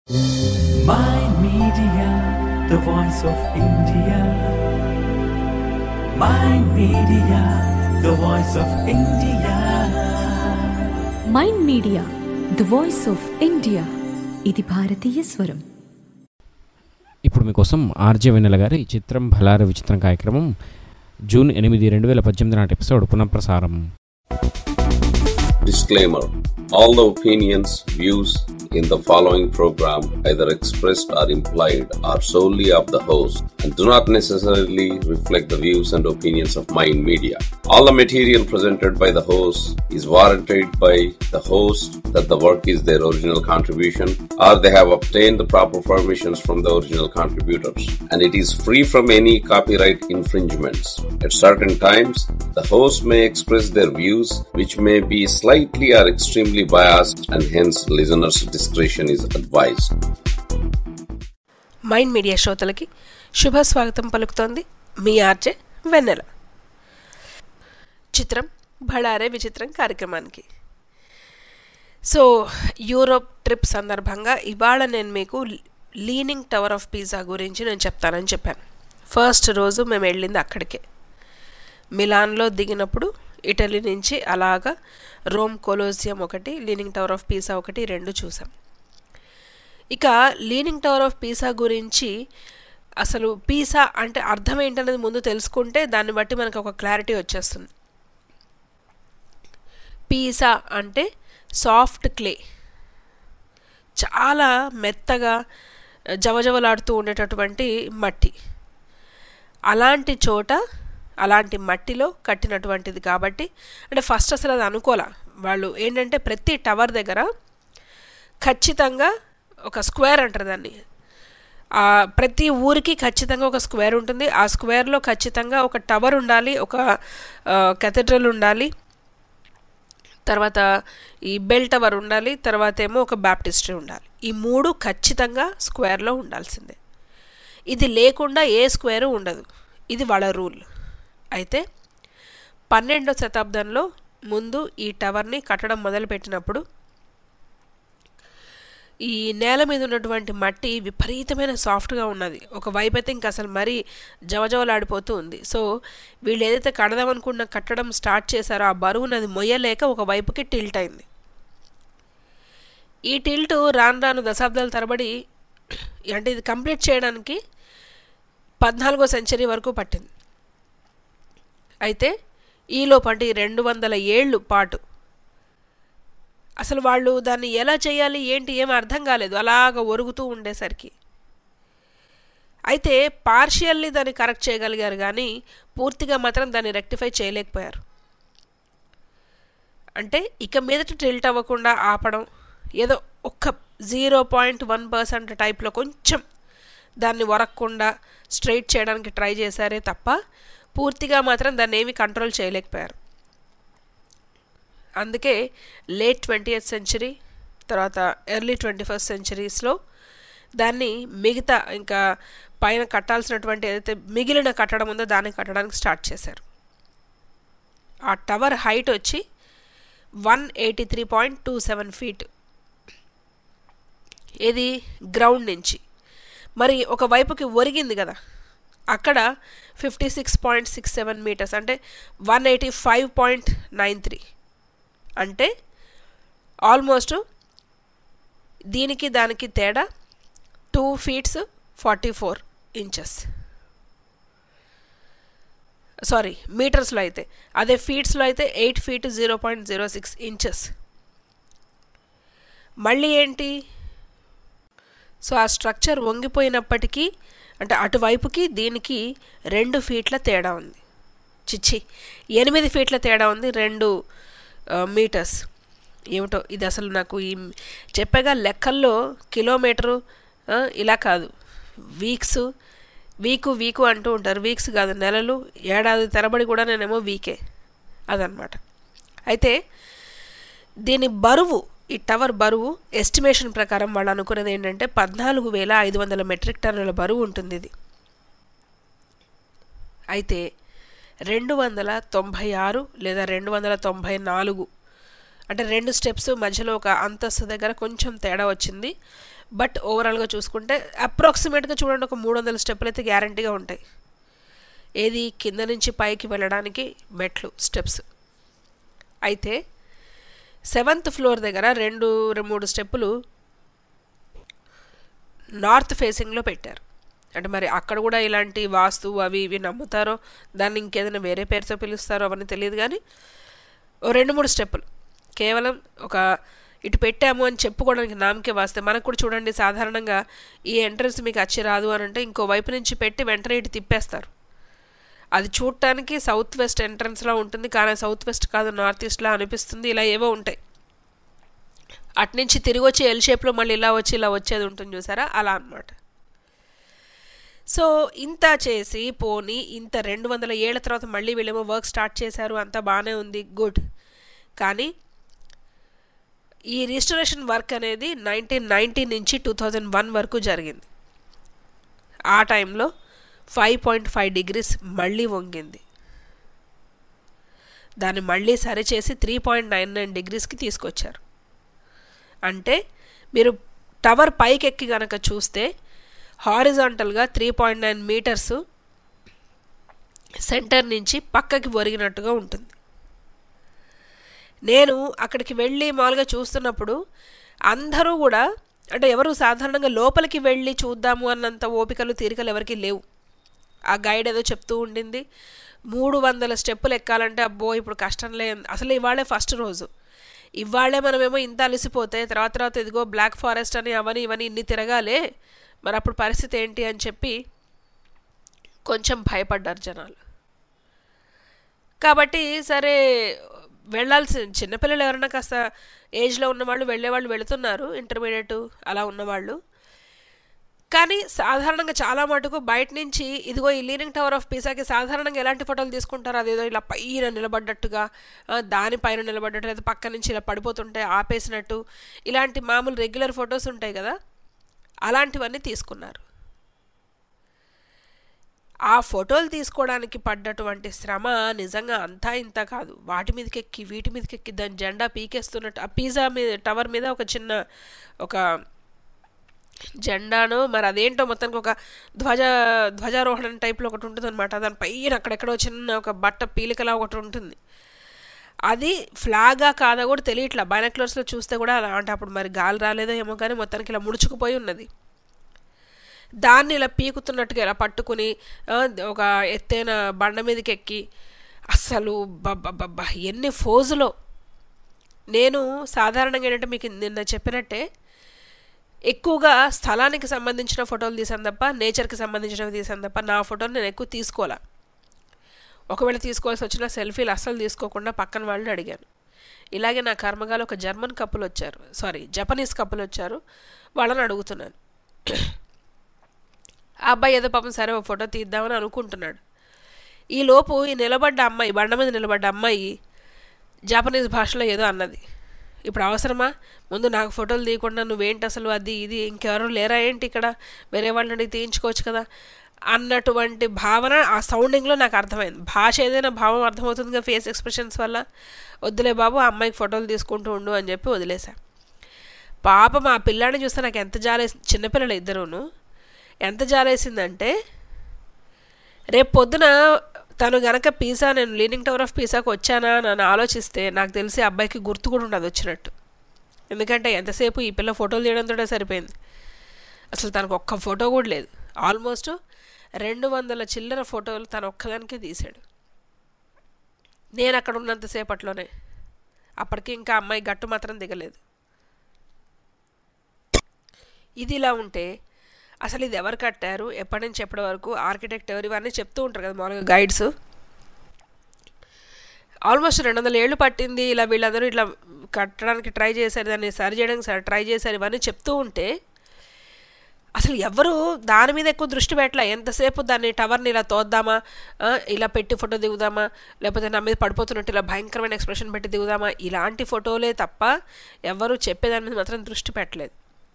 My Media, the voice of India. My Media, the voice of India. Mind media the voice of India ఇది భారతీయ స్వరం ఇప్పుడు మీకోసం RJ వెన్నెల గారి చిత్రం భలార విచిత్రం కార్యక్రమం జూన్ ఎనిమిది రెండు వేల పద్దెనిమిది నాటి ఎపిసోడ్ పునఃప్రసారం Disclaimer All the opinions, views in the following program, either expressed or implied, are solely of the host and do not necessarily reflect the views and opinions of Mind Media. All the material presented by the host is warranted by the host that the work is their original contribution or they have obtained the proper permissions from the original contributors and it is free from any copyright infringements. At certain times, the host may express their views which may be slightly or extremely biased and hence listeners' discretion is advised. Mind Media శ్రోతలకి శుభ స్వాగతం పలుకుతోంది మీ RJ వెన్నెల చిత్రం భళారే విచిత్రం కార్యక్రమానికి so Europe trip సందర్భంగా ఇవాళ నేను మీకు లీనింగ్ టవర్ ఆఫ్ పిజ్జా గురించి నేను చెప్తానని చెప్పాను ఫస్ట్ రోజు మేము వెళ్ళింది అక్కడికే మిలాన్లో దిగినప్పుడు ఇటలీ నుంచి అలాగా రోమ్ కొలోసియం ఒకటి లీనింగ్ టవర్ ఆఫ్ పిజ్జా ఒకటి రెండు చూసాం ఇక లీనింగ్ టవర్ ఆఫ్ పీసా గురించి అసలు పీసా అంటే అర్థం ఏంటనేది ముందు తెలుసుకుంటే దాన్ని బట్టి మనకు ఒక క్లారిటీ వచ్చేస్తుంది పీసా అంటే సాఫ్ట్ క్లే చాలా మెత్తగా జవజవలాడుతూ ఉండేటటువంటి మట్టి అలాంటి చోట అలాంటి మట్టిలో కట్టినటువంటిది కాబట్టి అంటే ఫస్ట్ అసలు అది అనుకోలే వాళ్ళు ఏంటంటే ప్రతి టవర్ దగ్గర ఖచ్చితంగా ఒక స్క్వేర్ అంటారు దాన్ని ఆ ప్రతి ఊరికి ఖచ్చితంగా ఒక స్క్వేర్ ఉంటుంది ఆ స్క్వేర్లో ఖచ్చితంగా ఒక టవర్ ఉండాలి ఒక కెథడ్రల్ ఉండాలి తర్వాత ఈ బెల్ టవర్ ఉండాలి తర్వాత ఏమో ఒక బ్యాప్టిస్ట్రీ ఉండాలి ఈ మూడు ఖచ్చితంగా స్క్వేర్లో ఉండాల్సిందే ఇది లేకుండా ఏ స్క్వేరు ఉండదు ఇది వాళ్ళ రూల్ అయితే పన్నెండో శతాబ్దంలో ముందు ఈ టవర్ని కట్టడం మొదలుపెట్టినప్పుడు ఈ నేల మీద ఉన్నటువంటి మట్టి విపరీతమైన సాఫ్ట్గా ఉన్నది ఒక వైపు అయితే ఇంకా అసలు మరీ జవజవలాడిపోతూ ఉంది సో వీళ్ళు ఏదైతే కడదామనుకున్న కట్టడం స్టార్ట్ చేశారో ఆ బరువును అది మొయ్యలేక ఒక వైపుకి టిల్ట్ అయింది ఈ టిల్ట్ రాను రాను దశాబ్దాల తరబడి అంటే ఇది కంప్లీట్ చేయడానికి పద్నాలుగో సెంచరీ వరకు పట్టింది అయితే ఈలోపు అంటే ఈ రెండు వందల ఏళ్ళు పాటు అసలు వాళ్ళు దాన్ని ఎలా చేయాలి ఏంటి ఏం అర్థం కాలేదు అలాగ ఒరుగుతూ ఉండేసరికి అయితే పార్షియల్లీ దాన్ని కరెక్ట్ చేయగలిగారు కానీ పూర్తిగా మాత్రం దాన్ని రెక్టిఫై చేయలేకపోయారు అంటే ఇక మీదట టిల్ట్ అవ్వకుండా ఆపడం ఏదో ఒక్క జీరో పాయింట్ వన్ పర్సెంట్ టైప్లో కొంచెం దాన్ని వరక్కుండా స్ట్రైట్ చేయడానికి ట్రై చేశారే తప్ప పూర్తిగా మాత్రం దాన్ని ఏమీ కంట్రోల్ చేయలేకపోయారు అందుకే లేట్ ట్వంటీ ఎయిత్ సెంచరీ తర్వాత ఎర్లీ ట్వంటీ ఫస్ట్ సెంచరీస్లో దాన్ని మిగతా ఇంకా పైన కట్టాల్సినటువంటి ఏదైతే మిగిలిన కట్టడం ఉందో దాన్ని కట్టడానికి స్టార్ట్ చేశారు ఆ టవర్ హైట్ వచ్చి one eighty three point two seven feet ఇది గ్రౌండ్ నుంచి మరి ఒక వైపుకి ఒరిగింది కదా అక్కడ fifty six point six seven metres అంటే one eighty five point nine three అంటే ఆల్మోస్ట్ దీనికి దానికి తేడా two feets forty four inches sorry మీటర్స్లో అయితే అదే ఫీట్స్లో అయితే eight feet zero point zero six inches మళ్ళీ ఏంటి సో ఆ స్ట్రక్చర్ వంగిపోయినప్పటికీ అంటే అటువైపుకి దీనికి రెండు ఫీట్ల తేడా ఉంది చిచ్చి ఎనిమిది ఫీట్ల తేడా ఉంది రెండు మీటర్స్ ఏమిటో ఇది అసలు నాకు ఈ చెప్పగా లెక్కల్లో కిలోమీటరు ఇలా కాదు వీక్స్ వీకు వీకు అంటూ ఉంటారు వీక్స్ కాదు నెలలు ఏడాది తరబడి కూడా నేనేమో వీకే అదనమాట అయితే దీని బరువు ఈ టవర్ బరువు ఎస్టిమేషన్ ప్రకారం వాళ్ళు అనుకున్నది ఏంటంటే పద్నాలుగు వేల ఐదు వందల మెట్రిక్ టన్నుల బరువు ఉంటుంది ఇది అయితే రెండు వందల తొంభై ఆరు లేదా రెండు వందల తొంభై నాలుగు అంటే రెండు స్టెప్స్ మధ్యలో ఒక అంతస్తు దగ్గర కొంచెం తేడా వచ్చింది బట్ ఓవరాల్గా చూసుకుంటే అప్రాక్సిమేట్గా చూడండి ఒక మూడు వందల స్టెప్పులు అయితే గ్యారంటీగా ఉంటాయి ఏది కింద నుంచి పైకి వెళ్ళడానికి మెట్లు స్టెప్స్ అయితే సెవెంత్ ఫ్లోర్ దగ్గర రెండు రె- మూడు స్టెప్పులు నార్త్ ఫేసింగ్లో పెట్టారు అంటే మరి అక్కడ కూడా ఇలాంటి వాస్తు అవి ఇవి నమ్ముతారో దాన్ని ఇంకేదైనా వేరే పేరుతో పిలుస్తారో అవన్నీ తెలియదు కానీ ఓ రెండు మూడు స్టెప్పులు కేవలం ఒక ఇటు పెట్టాము అని చెప్పుకోవడానికి నామకే వాస్తే మనకు కూడా చూడండి సాధారణంగా ఈ ఎంట్రన్స్ మీకు వచ్చి రాదు అని అంటే ఇంకో వైపు నుంచి పెట్టి వెంటనే ఇటు తిప్పేస్తారు అది చూడటానికి సౌత్ వెస్ట్ ఎంట్రన్స్లో ఉంటుంది కానీ సౌత్ వెస్ట్ కాదు నార్త్ ఈస్ట్లో అనిపిస్తుంది ఇలా ఏవో ఉంటాయి అటు నుంచి తిరిగి వచ్చి ఎల్ షేప్లో మళ్ళీ ఇలా వచ్చి ఇలా వచ్చేది ఉంటుంది చూసారా అలా అన్నమాట సో ఇంత చేసి పోని ఇంత రెండు వందల ఏళ్ల తర్వాత మళ్ళీ వీళ్ళేమో వర్క్ స్టార్ట్ చేశారు అంతా బాగానే ఉంది గుడ్ కానీ ఈ రిజిస్టరేషన్ వర్క్ అనేది నైన్టీన్ నైంటీ నుంచి టూ థౌజండ్ వన్ వరకు జరిగింది ఆ టైంలో ఫైవ్ పాయింట్ ఫైవ్ డిగ్రీస్ మళ్ళీ వంగింది దాన్ని మళ్ళీ సరిచేసి త్రీ పాయింట్ నైన్ నైన్ డిగ్రీస్కి తీసుకొచ్చారు అంటే మీరు టవర్ పైకి ఎక్కి గనక చూస్తే హారిజాంటల్గా three point nine metres centre నుంచి పక్కకి ఒరిగినట్టుగా ఉంటుంది నేను అక్కడికి వెళ్ళి మామూలుగా చూస్తున్నప్పుడు అందరూ కూడా అంటే ఎవరు సాధారణంగా లోపలికి వెళ్ళి చూద్దాము అన్నంత ఓపికలు తీరికలు ఎవరికి లేవు ఆ గైడ్ ఏదో చెప్తూ ఉండింది మూడు వందల స్టెప్పులు ఎక్కాలంటే అబ్బో ఇప్పుడు కష్టం లే అసలు ఇవాళే ఫస్ట్ రోజు ఇవాళే మనమేమో ఇంత అలసిపోతే తర్వాత తర్వాత ఇదిగో బ్లాక్ ఫారెస్ట్ అని అవని ఇవని ఇన్ని తిరగాలే మరి అప్పుడు పరిస్థితి ఏంటి అని చెప్పి కొంచెం భయపడ్డారు జనాలు కాబట్టి సరే వెళ్ళాల్సి చిన్నపిల్లలు ఎవరైనా కాస్త ఏజ్లో ఉన్నవాళ్ళు వెళ్ళేవాళ్ళు వెళుతున్నారు ఇంటర్మీడియట్ అలా ఉన్నవాళ్ళు కానీ సాధారణంగా చాలా మటుకు బయట నుంచి ఇదిగో ఈ లీనింగ్ టవర్ ఆఫ్ పీసాకి సాధారణంగా ఎలాంటి ఫోటోలు తీసుకుంటారు అదేదో ఇలా పైన నిలబడ్డట్టుగా ఆ, దానిపైన నిలబడ్డట్టు లేదా పక్క నుంచి ఇలా పడిపోతుంటే ఆపేసినట్టు ఇలాంటి మామూలు రెగ్యులర్ ఫొటోస్ ఉంటాయి కదా అలాంటివన్నీ తీసుకున్నారు ఆ ఫోటోలు తీసుకోవడానికి పడ్డటువంటి శ్రమ నిజంగా అంతా ఇంత కాదు వాటి మీదకి ఎక్కి వీటి మీదకి ఎక్కి దాని జెండా పీకేస్తున్నట్టు ఆ పిజ్జా మీద టవర్ మీద ఒక చిన్న ఒక జెండాను మరి అదేంటో మొత్తానికి ఒక ధ్వజ ధ్వజారోహణం టైప్లో ఒకటి ఉంటుంది అనమాట దాని పైన అక్కడెక్కడో చిన్న ఒక బట్ట పీలికలా ఒకటి ఉంటుంది అది ఫ్లాగా కాదా కూడా తెలియట్లా బైనక్లర్స్లో చూస్తే కూడా అలా అంటే అప్పుడు మరి గాలి రాలేదో ఏమో కానీ మొత్తానికి ఇలా ముడుచుకుపోయి ఉన్నది దాన్ని ఇలా పీకుతున్నట్టుగా ఇలా పట్టుకుని ఆ, ఒక ఎత్తైన బండ మీదకి ఎక్కి అస్సలు బబ్బబ్బబ్బా ఎన్ని ఫోజులో నేను సాధారణంగా ఏంటంటే మీకు నిన్న చెప్పినట్టే ఎక్కువగా స్థలానికి సంబంధించిన ఫోటోలు తీసాను తప్ప నేచర్కి సంబంధించినవి తీసాను తప్ప నా ఫోటోలు నేను ఎక్కువ తీసుకోవాలా ఒకవేళ తీసుకోవాల్సి వచ్చిన సెల్ఫీలు అస్సలు తీసుకోకుండా పక్కన వాళ్ళని అడిగాను ఇలాగే నా కర్మగాలు ఒక జర్మన్ కప్పులు వచ్చారు సారీ జపనీస్ కప్పులు వచ్చారు వాళ్ళని అడుగుతున్నాను ఆ అబ్బాయి ఏదో పాపం సరే ఒక ఫోటో తీద్దామని అనుకుంటున్నాడు ఈ లోపు ఈ నిలబడ్డ అమ్మాయి బండ మీద నిలబడ్డ అమ్మాయి జాపనీస్ భాషలో ఏదో అన్నది ఇప్పుడు అవసరమా ముందు నాకు ఫోటోలు తీయకుండా నువ్వేంటి అసలు అది ఇది ఇంకెవరు లేరా ఏంటి ఇక్కడ వేరే వాళ్ళని అడిగి తీయించుకోవచ్చు కదా అన్నటువంటి భావన ఆ సౌండింగ్లో నాకు అర్థమైంది భాష ఏదైనా భావం అర్థమవుతుందిగా ఫేస్ ఎక్స్ప్రెషన్స్ వల్ల వద్దులే బాబు ఆ అమ్మాయికి ఫోటోలు తీసుకుంటూ ఉండు అని చెప్పి వదిలేసా పాపం ఆ పిల్లాడిని చూస్తే నాకు ఎంత జాలేసి చిన్నపిల్లలు ఇద్దరును ఎంత జాలేసిందంటే రేపు పొద్దున తను గనక పీసా నేను లీనింగ్ టవర్ ఆఫ్ పీసాకు వచ్చానా అని ఆలోచిస్తే నాకు తెలిసి అబ్బాయికి గుర్తు కూడా ఉండదు వచ్చినట్టు ఎందుకంటే ఎంతసేపు ఈ పిల్ల ఫోటోలు తీయడంతో సరిపోయింది అసలు తనకు ఒక్క ఫోటో కూడా లేదు ఆల్మోస్ట్ రెండు వందల చిల్లర ఫోటోలు తను ఒక్కదానికే తీశాడు నేను అక్కడ ఉన్నంతసేపట్లోనే అప్పటికి ఇంకా అమ్మాయి గట్టు మాత్రం దిగలేదు ఇది ఇలా ఉంటే అసలు ఇది ఎవరు కట్టారు ఎప్పటి నుంచి ఎప్పటి వరకు ఆర్కిటెక్ట్ ఎవరు ఇవన్నీ చెప్తూ ఉంటారు కదా మామూలుగా గైడ్స్ ఆల్మోస్ట్ రెండు వందల ఏళ్ళు పట్టింది ఇలా వీళ్ళందరూ ఇట్లా కట్టడానికి ట్రై చేశారు దాన్ని సరి చేయడానికి సరి ట్రై చేశారు ఇవన్నీ చెప్తూ ఉంటే అసలు ఎవరు దాని మీద ఎక్కువ దృష్టి పెట్టలే ఎంతసేపు దాన్ని టవర్ని ఇలా తోద్దామా ఆ, ఇలా పెట్టి ఫోటో దిగుదామా లేకపోతే నా మీద పడిపోతున్నట్టు ఇలా భయంకరమైన ఎక్స్ప్రెషన్ పెట్టి దిగుదామా ఇలాంటి ఫోటోలే తప్ప ఎవరు చెప్పేదాని మీద మాత్రం దృష్టి పెట్టలేదు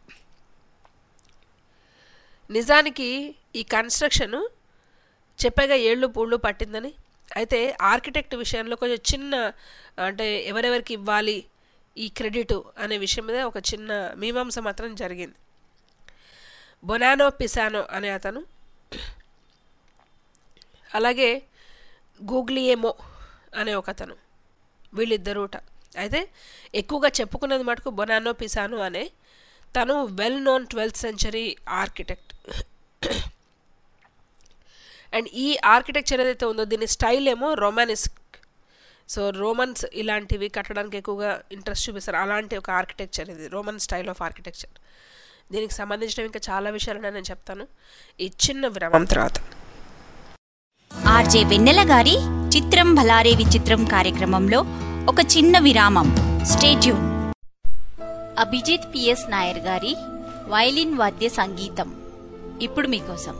నిజానికి ఈ కన్స్ట్రక్షన్ చెప్పాగా ఏళ్ళు పూళ్ళు పట్టిందని అయితే ఆర్కిటెక్ట్ విషయంలో కొంచెం చిన్న అంటే ఎవరెవరికి ఇవ్వాలి ఈ క్రెడిట్ అనే విషయం మీద ఒక చిన్న మీమాంస మాత్రం జరిగింది బొనానో పిసానో అనే అతను అలాగే గూగ్లియేమో అనే ఒక అతను వీళ్ళిద్దరూట అయితే ఎక్కువగా చెప్పుకున్నది మటుకు బొనానో పిసానో అనే తను well known twelfth century architect and ఈ ఆర్కిటెక్చర్ ఏదైతే ఉందో దీని స్టైల్ ఏమో రొమానిస్క్ సో రోమన్స్ ఇలాంటివి కట్టడానికి ఎక్కువగా ఇంట్రెస్ట్ చూపిస్తారు అలాంటి ఒక ఆర్కిటెక్చర్ ఇది రోమన్ స్టైల్ ఆఫ్ ఆర్కిటెక్చర్ దీనికి సంబంధించిన ఇంకా చాలా విషయాలు నేను చెప్తాను ఈ చిన్న విరామం తర్వాత ఆర్జే వెన్నెల గారి చిత్రం భలారే విచిత్రం కార్యక్రమంలో ఒక చిన్న విరామం స్టేట్యూన్ అభిజిత్ పిఎస్ నాయర్ గారి వైలిన్ వాద్య సంగీతం ఇప్పుడు మీకోసం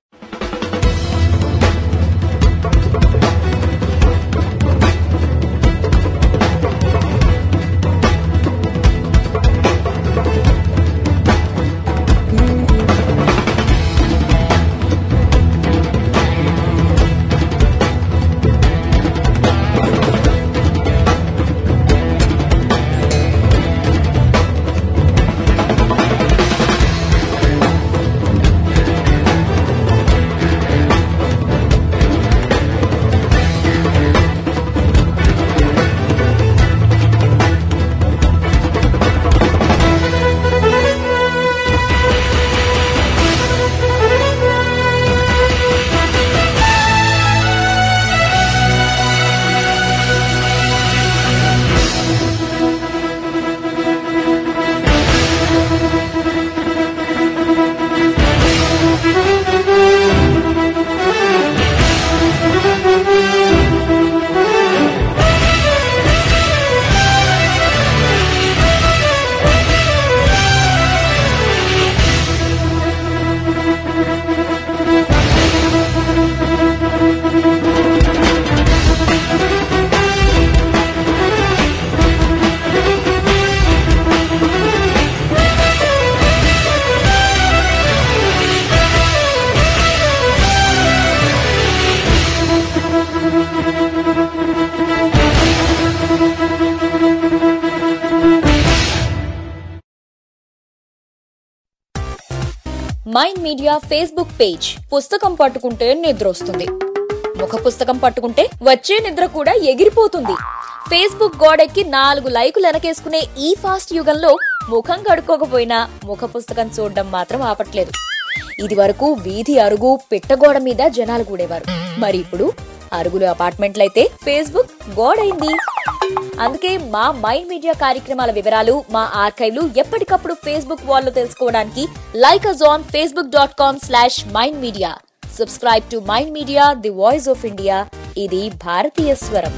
మైండ్ మీడియా ఫేస్బుక్ పేజ్ పుస్తకం పట్టుకుంటే నిద్ర వస్తుంది ముఖ పుస్తకం పట్టుకుంటే వచ్చే నిద్ర కూడా ఎగిరిపోతుంది ఫేస్బుక్ గోడెక్కి నాలుగు లైకులు వెనకేసుకునే ఈ ఫాస్ట్ యుగంలో ముఖం కడుక్కోకపోయినా ముఖ పుస్తకం చూడడం మాత్రం ఆపట్లేదు ఇది వరకు వీధి అరుగు పిట్టగోడ మీద జనాలు కూడేవారు మరి ఇప్పుడు అరుగులు అపార్ట్మెంట్లయితే ఫేస్బుక్ గోడైంది అందుకే మా మైండ్ మీడియా కార్యక్రమాల వివరాలు మా ఆర్కైవ్లు ఎప్పటికప్పుడు ఫేస్బుక్ వాల్లో తెలుసుకోవడానికి like us on Facebook dot com slash Mind Media subscribe to mind media the voice of India ఇది భారతీయ స్వరం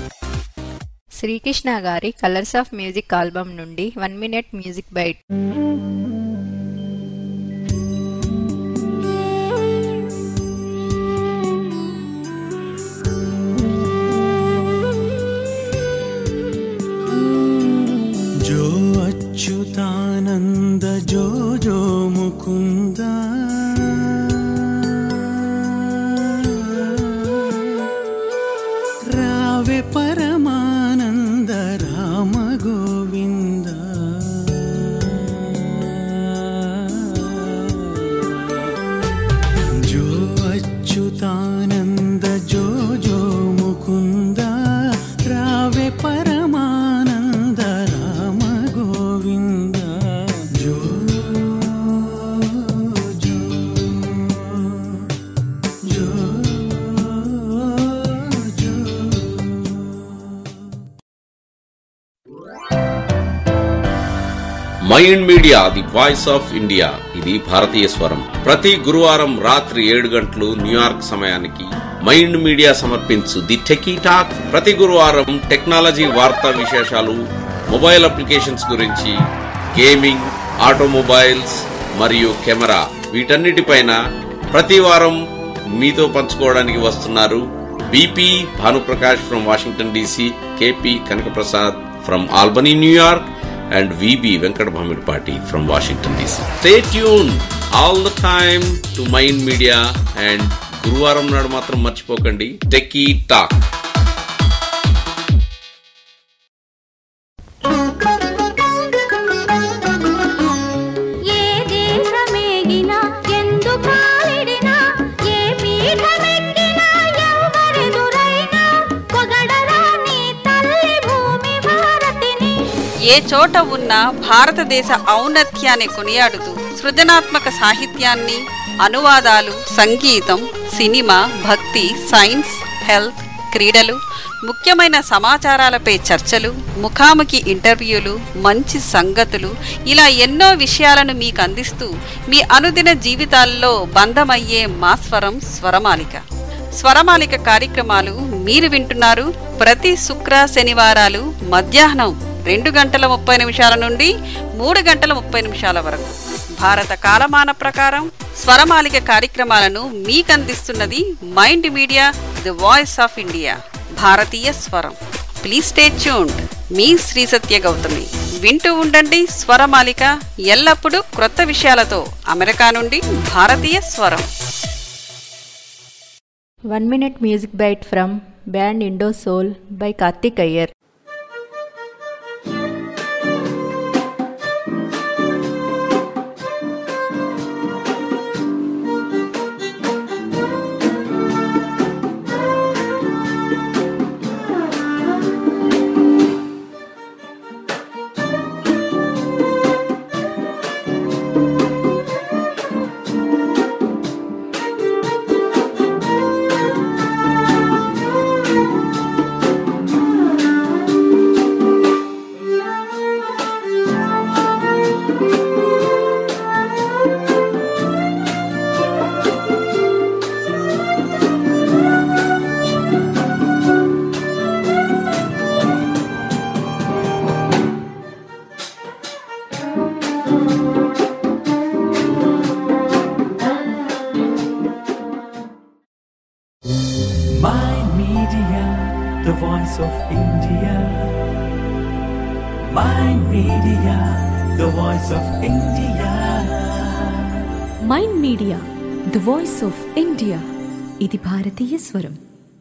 శ్రీకృష్ణ గారి కలర్స్ ఆఫ్ మ్యూజిక్ ఆల్బమ్ నుండి వన్ మినిట్ మ్యూజిక్ బైట్ जो अच्युतानन्द जो जो मुकुन्द रावे परमानन्द राम गोविन्द जो अच्युतानन्द जो जो मुकुन्द रावे परमानन्द राम गोविन्द जो जो जो जो Mind media the voice of India ఇది భారతీయ స్వరం ప్రతి గురువారం రాత్రి ఏడు గంటలు న్యూయార్క్ సమయానికి మైండ్ మీడియా సమర్పించు ది టెకీ టాక్ ప్రతి గురువారం టెక్నాలజీ వార్తా విశేషాలు మొబైల్ అప్లికేషన్స్ గురించి గేమింగ్ ఆటోమొబైల్స్ మరియు కెమెరా వీటన్నిటిపైన ప్రతి వారం మీతో పంచుకోవడానికి వస్తున్నారు BP Bhanuprakash from Washington DC KP Kanakaprasad from Albany New York and VB Venkat Bhamidpati from Washington DC. Stay tuned all the time to Mind Media and గురువారం నాడు మాత్రం మర్చిపోకండి టెకీ టాక్ ఏ దేశమేగినా ఏ చోట ఉన్నా భారతదేశ ఔన్నత్యాన్ని కొనియాడుతూ సృజనాత్మక సాహిత్యాన్ని అనువాదాలు సంగీతం సినిమా భక్తి సైన్స్ హెల్త్ క్రీడలు ముఖ్యమైన సమాచారాలపై చర్చలు ముఖాముఖి ఇంటర్వ్యూలు మంచి సంగతులు ఇలా ఎన్నో విషయాలను మీకు అందిస్తూ మీ అనుదిన జీవితాల్లో బంధమయ్యే మా స్వరం స్వరమాలిక స్వరమాలిక కార్యక్రమాలు మీరు వింటున్నారు ప్రతి శుక్ర శనివారాలు మధ్యాహ్నం రెండు గంటల ముప్పై నిమిషాల నుండి మూడు గంటల ముప్పై నిమిషాల వరకు భారత కాలమాన ప్రకారం స్వరమాలిక కార్యక్రమాలను మీకు అందిస్తున్నది Mind media the voice of India భారతీయ స్వరం ప్లీజ్ స్టే ట్యూన్డ్ మీ శ్రీ సత్య గౌతమి వింటూ ఉండండి స్వరమాలిక ఎల్లప్పుడూ క్రొత్త విషయాలతో అమెరికా నుండి భారతీయ స్వరం one minute music bite from band Indo Soul by Karthik Iyer Mind Media, the voice of India. Mind Media, the voice of India. Mind media the voice of India ఇది భారతీయ స్వరం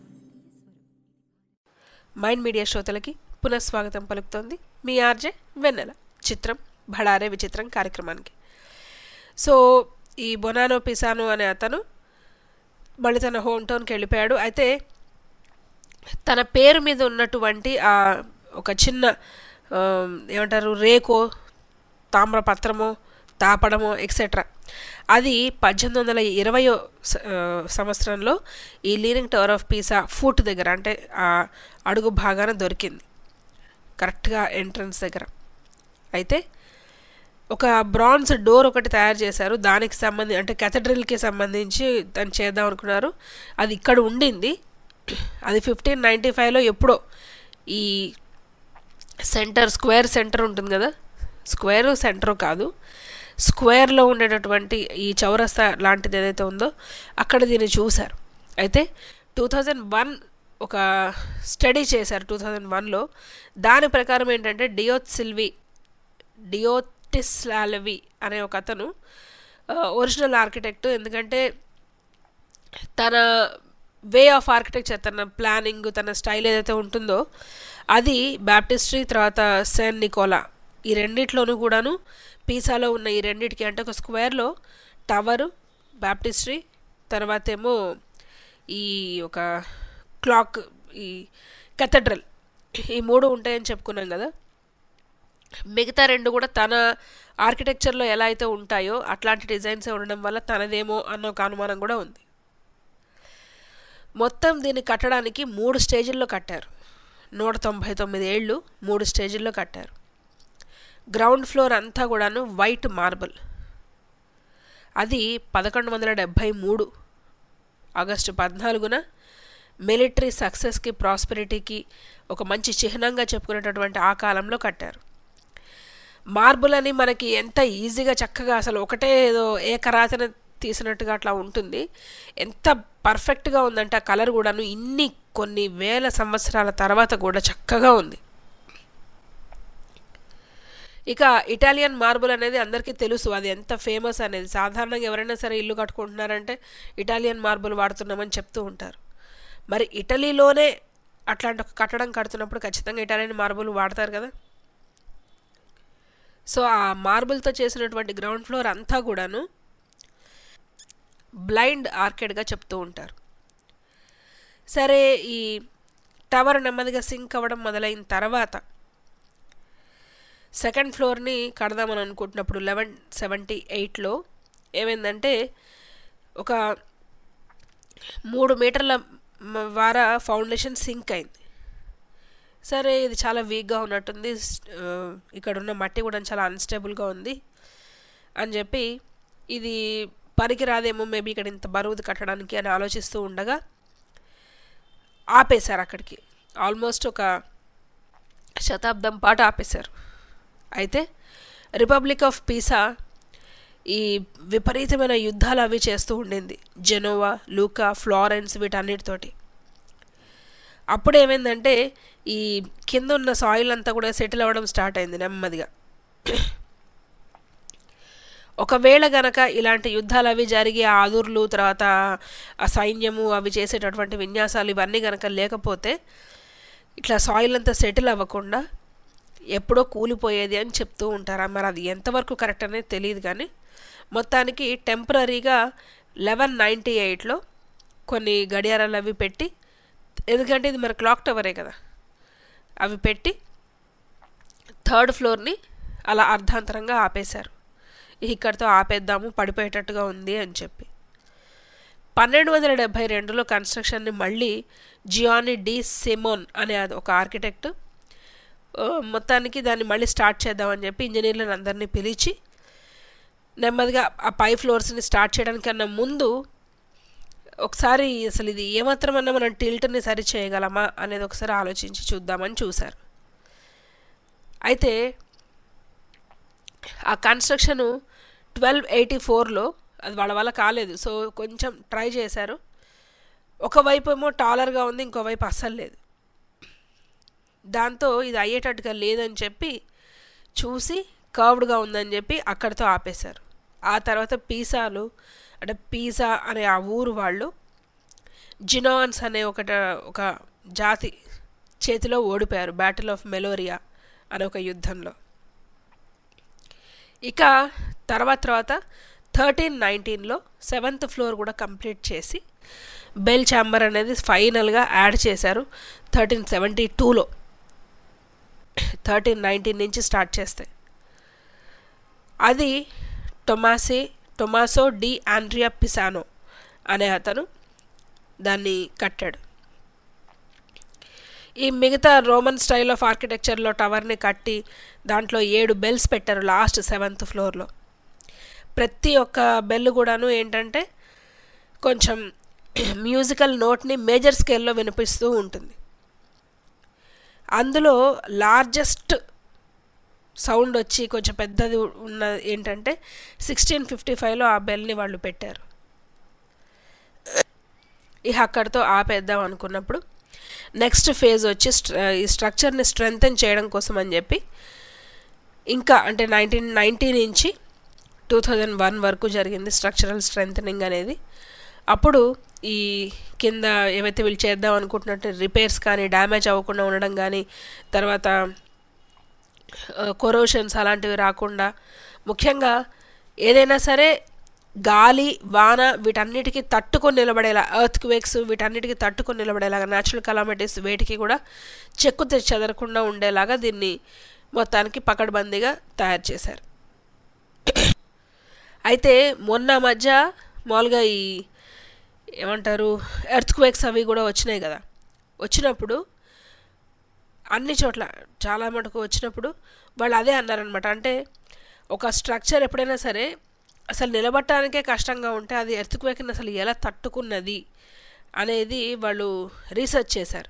మైండ్ మీడియా శ్రోతలకి పునఃస్వాగతం పలుకుతోంది మీ ఆర్జే వెన్నెల చిత్రం భడారే విచిత్రం కార్యక్రమానికి సో ఈ బొనానో Pisano అనే అతను మళ్ళీ తన హోమ్ టౌన్కి వెళ్ళిపోయాడు అయితే తన పేరు మీద ఉన్నటువంటి ఆ ఒక చిన్న ఆ, ఏమంటారు రేకో తామ్రపత్రమో తాపడమో ఎక్సెట్రా అది పద్దెనిమిది వందల ఇరవయో స- ఆ, సంవత్సరంలో ఈ leaning tower of Pisa foot దగ్గర అంటే ఆ అడుగు భాగాన దొరికింది కరెక్ట్గా ఎంట్రన్స్ దగ్గర అయితే ఒక బ్రాంజ్ డోర్ ఒకటి తయారు చేశారు దానికి సంబంధించి అంటే కెథడ్రిల్కి సంబంధించి దాన్ని చేద్దాం అనుకున్నారు అది ఇక్కడ ఉండింది అది ఫిఫ్టీన్ నైంటీ ఫైవ్లో ఎప్పుడో ఈ సెంటర్ స్క్వేర్ సెంటర్ ఉంటుంది కదా స్క్వేర్ సెంటర్ కాదు స్క్వేర్లో ఉండేటటువంటి ఈ చౌరస్తా లాంటిది ఏదైతే ఉందో అక్కడ దీన్ని చూశారు అయితే టూ థౌజండ్ వన్ ఒక స్టడీ చేశారు టూ థౌజండ్ వన్లో దాని ప్రకారం ఏంటంటే డియోత్ సిల్వి డియోటిస్ లాలవి అనే ఒక అతను ఒరిజినల్ ఆర్కిటెక్ట్ ఎందుకంటే తన వే ఆఫ్ ఆర్కిటెక్చర్ తన ప్లానింగ్ తన స్టైల్ ఏదైతే ఉంటుందో అది బ్యాప్టిస్ట్రీ తర్వాత సెన్ నికోలా ఈ రెండిట్లోనూ కూడాను పీసాలో ఉన్న ఈ రెండిటికి అంటే ఒక స్క్వేర్లో టవరు బ్యాప్టిస్ట్రీ తర్వాత ఏమో ఈ ఒక క్లాక్ ఈ కెథడ్రల్ ఈ మూడు ఉంటాయని చెప్పుకున్నాం కదా మిగతా రెండు కూడా తన ఆర్కిటెక్చర్లో ఎలా అయితే ఉంటాయో అట్లాంటి డిజైన్సే ఉండడం వల్ల తనదేమో అన్న ఒక అనుమానం కూడా ఉంది మొత్తం దీన్ని కట్టడానికి మూడు స్టేజీల్లో కట్టారు నూట తొంభై తొమ్మిది ఏళ్ళు మూడు స్టేజీల్లో కట్టారు గ్రౌండ్ ఫ్లోర్ అంతా కూడాను వైట్ మార్బుల్ అది పదకొండు వందల డెబ్భై మూడు ఆగస్టు పద్నాలుగున మిలిటరీ సక్సెస్కి ప్రాస్పెరిటీకి ఒక మంచి చిహ్నంగా చెప్పుకునేటటువంటి ఆ కాలంలో కట్టారు మార్బుల్ అని మనకి ఎంత ఈజీగా చక్కగా అసలు ఒకటే ఏదో ఏకరాతన తీసినట్టుగా అట్లా ఉంటుంది ఎంత పర్ఫెక్ట్గా ఉందంటే ఆ కలర్ కూడాను ఇన్ని కొన్ని వేల సంవత్సరాల తర్వాత కూడా చక్కగా ఉంది ఇక ఇటాలియన్ మార్బుల్ అనేది అందరికీ తెలుసు అది ఎంత ఫేమస్ అనేది సాధారణంగా ఎవరైనా సరే ఇల్లు కట్టుకుంటున్నారంటే ఇటాలియన్ మార్బుల్ వాడుతున్నామని చెప్తూ ఉంటారు మరి ఇటలీలోనే అట్లాంటి ఒక కట్టడం కడుతున్నప్పుడు ఖచ్చితంగా ఇటాలియన్ మార్బుల్ వాడతారు కదా సో ఆ మార్బుల్తో చేసినటువంటి గ్రౌండ్ ఫ్లోర్ అంతా కూడాను బ్లైండ్ ఆర్కెడ్గా చెప్తూ ఉంటారు సరే ఈ టవర్ నెమ్మదిగా సింక్ అవ్వడం మొదలైన తర్వాత సెకండ్ ఫ్లోర్ని కడదామని అనుకుంటున్నప్పుడు లెవెన్ సెవెంటీ ఎయిట్లో ఏమైందంటే ఒక మూడు మీటర్ల మ- వార ఫౌండేషన్ సింక్ అయింది సరే ఇది చాలా వీక్గా ఉన్నట్టుంది స్- ఆ, ఇక్కడ ఉన్న మట్టి కూడా చాలా అన్స్టేబుల్గా ఉంది అని చెప్పి ఇది పనికి రాదేమో మేబీ ఇక్కడ ఇంత బరువుది కట్టడానికి అని ఆలోచిస్తూ ఉండగా ఆపేశారు అక్కడికి ఆల్మోస్ట్ ఒక శతాబ్దం పాటు ఆపేశారు అయితే రిపబ్లిక్ ఆఫ్ పీసా ఈ విపరీతమైన యుద్ధాలు అవి చేస్తూ ఉండింది జెనోవా లూకా ఫ్లారెన్స్ వీటన్నిటితోటి అప్పుడు ఏమైందంటే ఈ కింద ఉన్న సాయిల్ అంతా కూడా సెటిల్ అవ్వడం స్టార్ట్ అయింది నెమ్మదిగా ఒకవేళ గనక ఇలాంటి యుద్ధాలు అవి జరిగి ఆ ఆదుర్లు తర్వాత ఆ సైన్యము అవి చేసేటటువంటి విన్యాసాలు ఇవన్నీ గనక లేకపోతే ఇట్లా సాయిల్ అంతా సెటిల్ అవ్వకుండా ఎప్పుడో కూలిపోయేది అని చెప్తూ ఉంటారు మరి అది ఎంతవరకు కరెక్ట్ అనేది తెలియదు కానీ మొత్తానికి టెంపరీగా లెవెన్ నైంటీ ఎయిట్లో కొన్ని గడియారాలు అవి పెట్టి ఎందుకంటే ఇది మరి క్లాక్ టవరే కదా అవి పెట్టి థర్డ్ ఫ్లోర్ని అలా అర్ధాంతరంగా ఆపేశారు ఇక్కడితో ఆపేద్దాము పడిపోయేటట్టుగా ఉంది అని చెప్పి పన్నెండు వందల డెబ్భై రెండులో కన్స్ట్రక్షన్ని మళ్ళీ జియాని డి సిమోన్ అనే అది ఒక ఆర్కిటెక్ట్ ఆ, మొత్తానికి దాన్ని మళ్ళీ స్టార్ట్ చేద్దామని చెప్పి ఇంజనీర్లను అందరినీ పిలిచి నెమ్మదిగా ఆ పై ఫ్లోర్స్ని స్టార్ట్ చేయడానికన్నా ముందు ఒకసారి అసలు ఇది ఏమాత్రమన్నా మనం టిల్ట్ని సరి చేయగలమా అనేది ఒకసారి ఆలోచించి చూద్దామని చూశారు అయితే ఆ కన్స్ట్రక్షను ట్వెల్వ్ ఎయిటీ ఫోర్లో అది వాళ్ళ వల్ల కాలేదు సో కొంచెం ట్రై చేశారు ఒకవైపు ఏమో టాలర్గా ఉంది ఇంకోవైపు అస్సలు లేదు దాంతో ఇది అయ్యేటట్టుగా లేదని చెప్పి చూసి కర్వ్డ్గా ఉందని చెప్పి అక్కడితో ఆపేశారు ఆ తర్వాత పీసాలు అంటే పీసా అనే ఆ ఊరు వాళ్ళు జినాన్స్ అనే ఒకట ఒక జాతి చేతిలో ఓడిపోయారు బ్యాటిల్ ఆఫ్ మెలోరియా అనే ఒక యుద్ధంలో ఇక తర్వాత తర్వాత థర్టీన్ నైన్టీన్లో సెవెంత్ ఫ్లోర్ కూడా కంప్లీట్ చేసి బెల్ ఛాంబర్ అనేది ఫైనల్గా యాడ్ చేశారు థర్టీన్ సెవెంటీ టూలో థర్టీన్ నైన్టీన్ నుంచి స్టార్ట్ చేస్తే అది టొమాసే టొమాసో డి ఆండ్రియా పిసానో అనే అతను దాన్ని కట్టాడు ఈ మిగతా రోమన్ స్టైల్ ఆఫ్ ఆర్కిటెక్చర్లో టవర్ని కట్టి దాంట్లో ఏడు బెల్స్ పెట్టారు లాస్ట్ సెవెంత్ ఫ్లోర్లో ప్రతి ఒక్క బెల్ కూడాను ఏంటంటే కొంచెం మ్యూజికల్ నోట్ని మేజర్ స్కేల్లో వినిపిస్తూ ఉంటుంది అందులో లార్జెస్ట్ సౌండ్ వచ్చి కొంచెం పెద్దది ఉన్న ఏంటంటే సిక్స్టీన్ ఫిఫ్టీ ఫైవ్లో ఆ బెల్ని వాళ్ళు పెట్టారు ఇక అక్కడితో ఆపేద్దాం అనుకున్నప్పుడు నెక్స్ట్ ఫేజ్ వచ్చి స్ట్ర- ఈ స్ట్రక్చర్ని స్ట్రెంగ్తన్ చేయడం కోసం అని చెప్పి ఇంకా అంటే నైన్టీన్ నైంటీ నుంచి టూ థౌజండ్ వన్ వరకు జరిగింది స్ట్రక్చరల్ స్ట్రెంగ్ అనేది అప్పుడు ఈ కింద ఏవైతే వీళ్ళు చేద్దాం అనుకుంటున్నట్టు రిపేర్స్ కానీ డ్యామేజ్ అవ్వకుండా ఉండడం కానీ తర్వాత కొరోషన్స్ అలాంటివి రాకుండా ముఖ్యంగా ఏదైనా సరే గాలి వాన వీటన్నిటికీ తట్టుకొని నిలబడేలా ఎర్త్ క్వేక్స్ వీటన్నిటికీ తట్టుకొని నిలబడేలాగా న్యాచురల్ కలామిటీస్ వేటికి కూడా చెక్కు తె- చెదరకుండా ఉండేలాగా దీన్ని మొత్తానికి పకడ్బందీగా తయారు చేశారు అయితే మొన్న మధ్య మామూలుగా ఈ ఏమంటారు ఎర్త్ క్వేక్స్ అవి కూడా వచ్చినాయి కదా వచ్చినప్పుడు అన్ని చోట్ల చాలా మటుకు వచ్చినప్పుడు వాళ్ళు అదే అన్నారనమాట అంటే ఒక స్ట్రక్చర్ ఎప్పుడైనా సరే అసలు నిలబట్టడానికే కష్టంగా ఉంటే అది ఎర్త్క్వేక్ని అసలు ఎలా తట్టుకున్నది అనేది వాళ్ళు రీసెర్చ్ చేశారు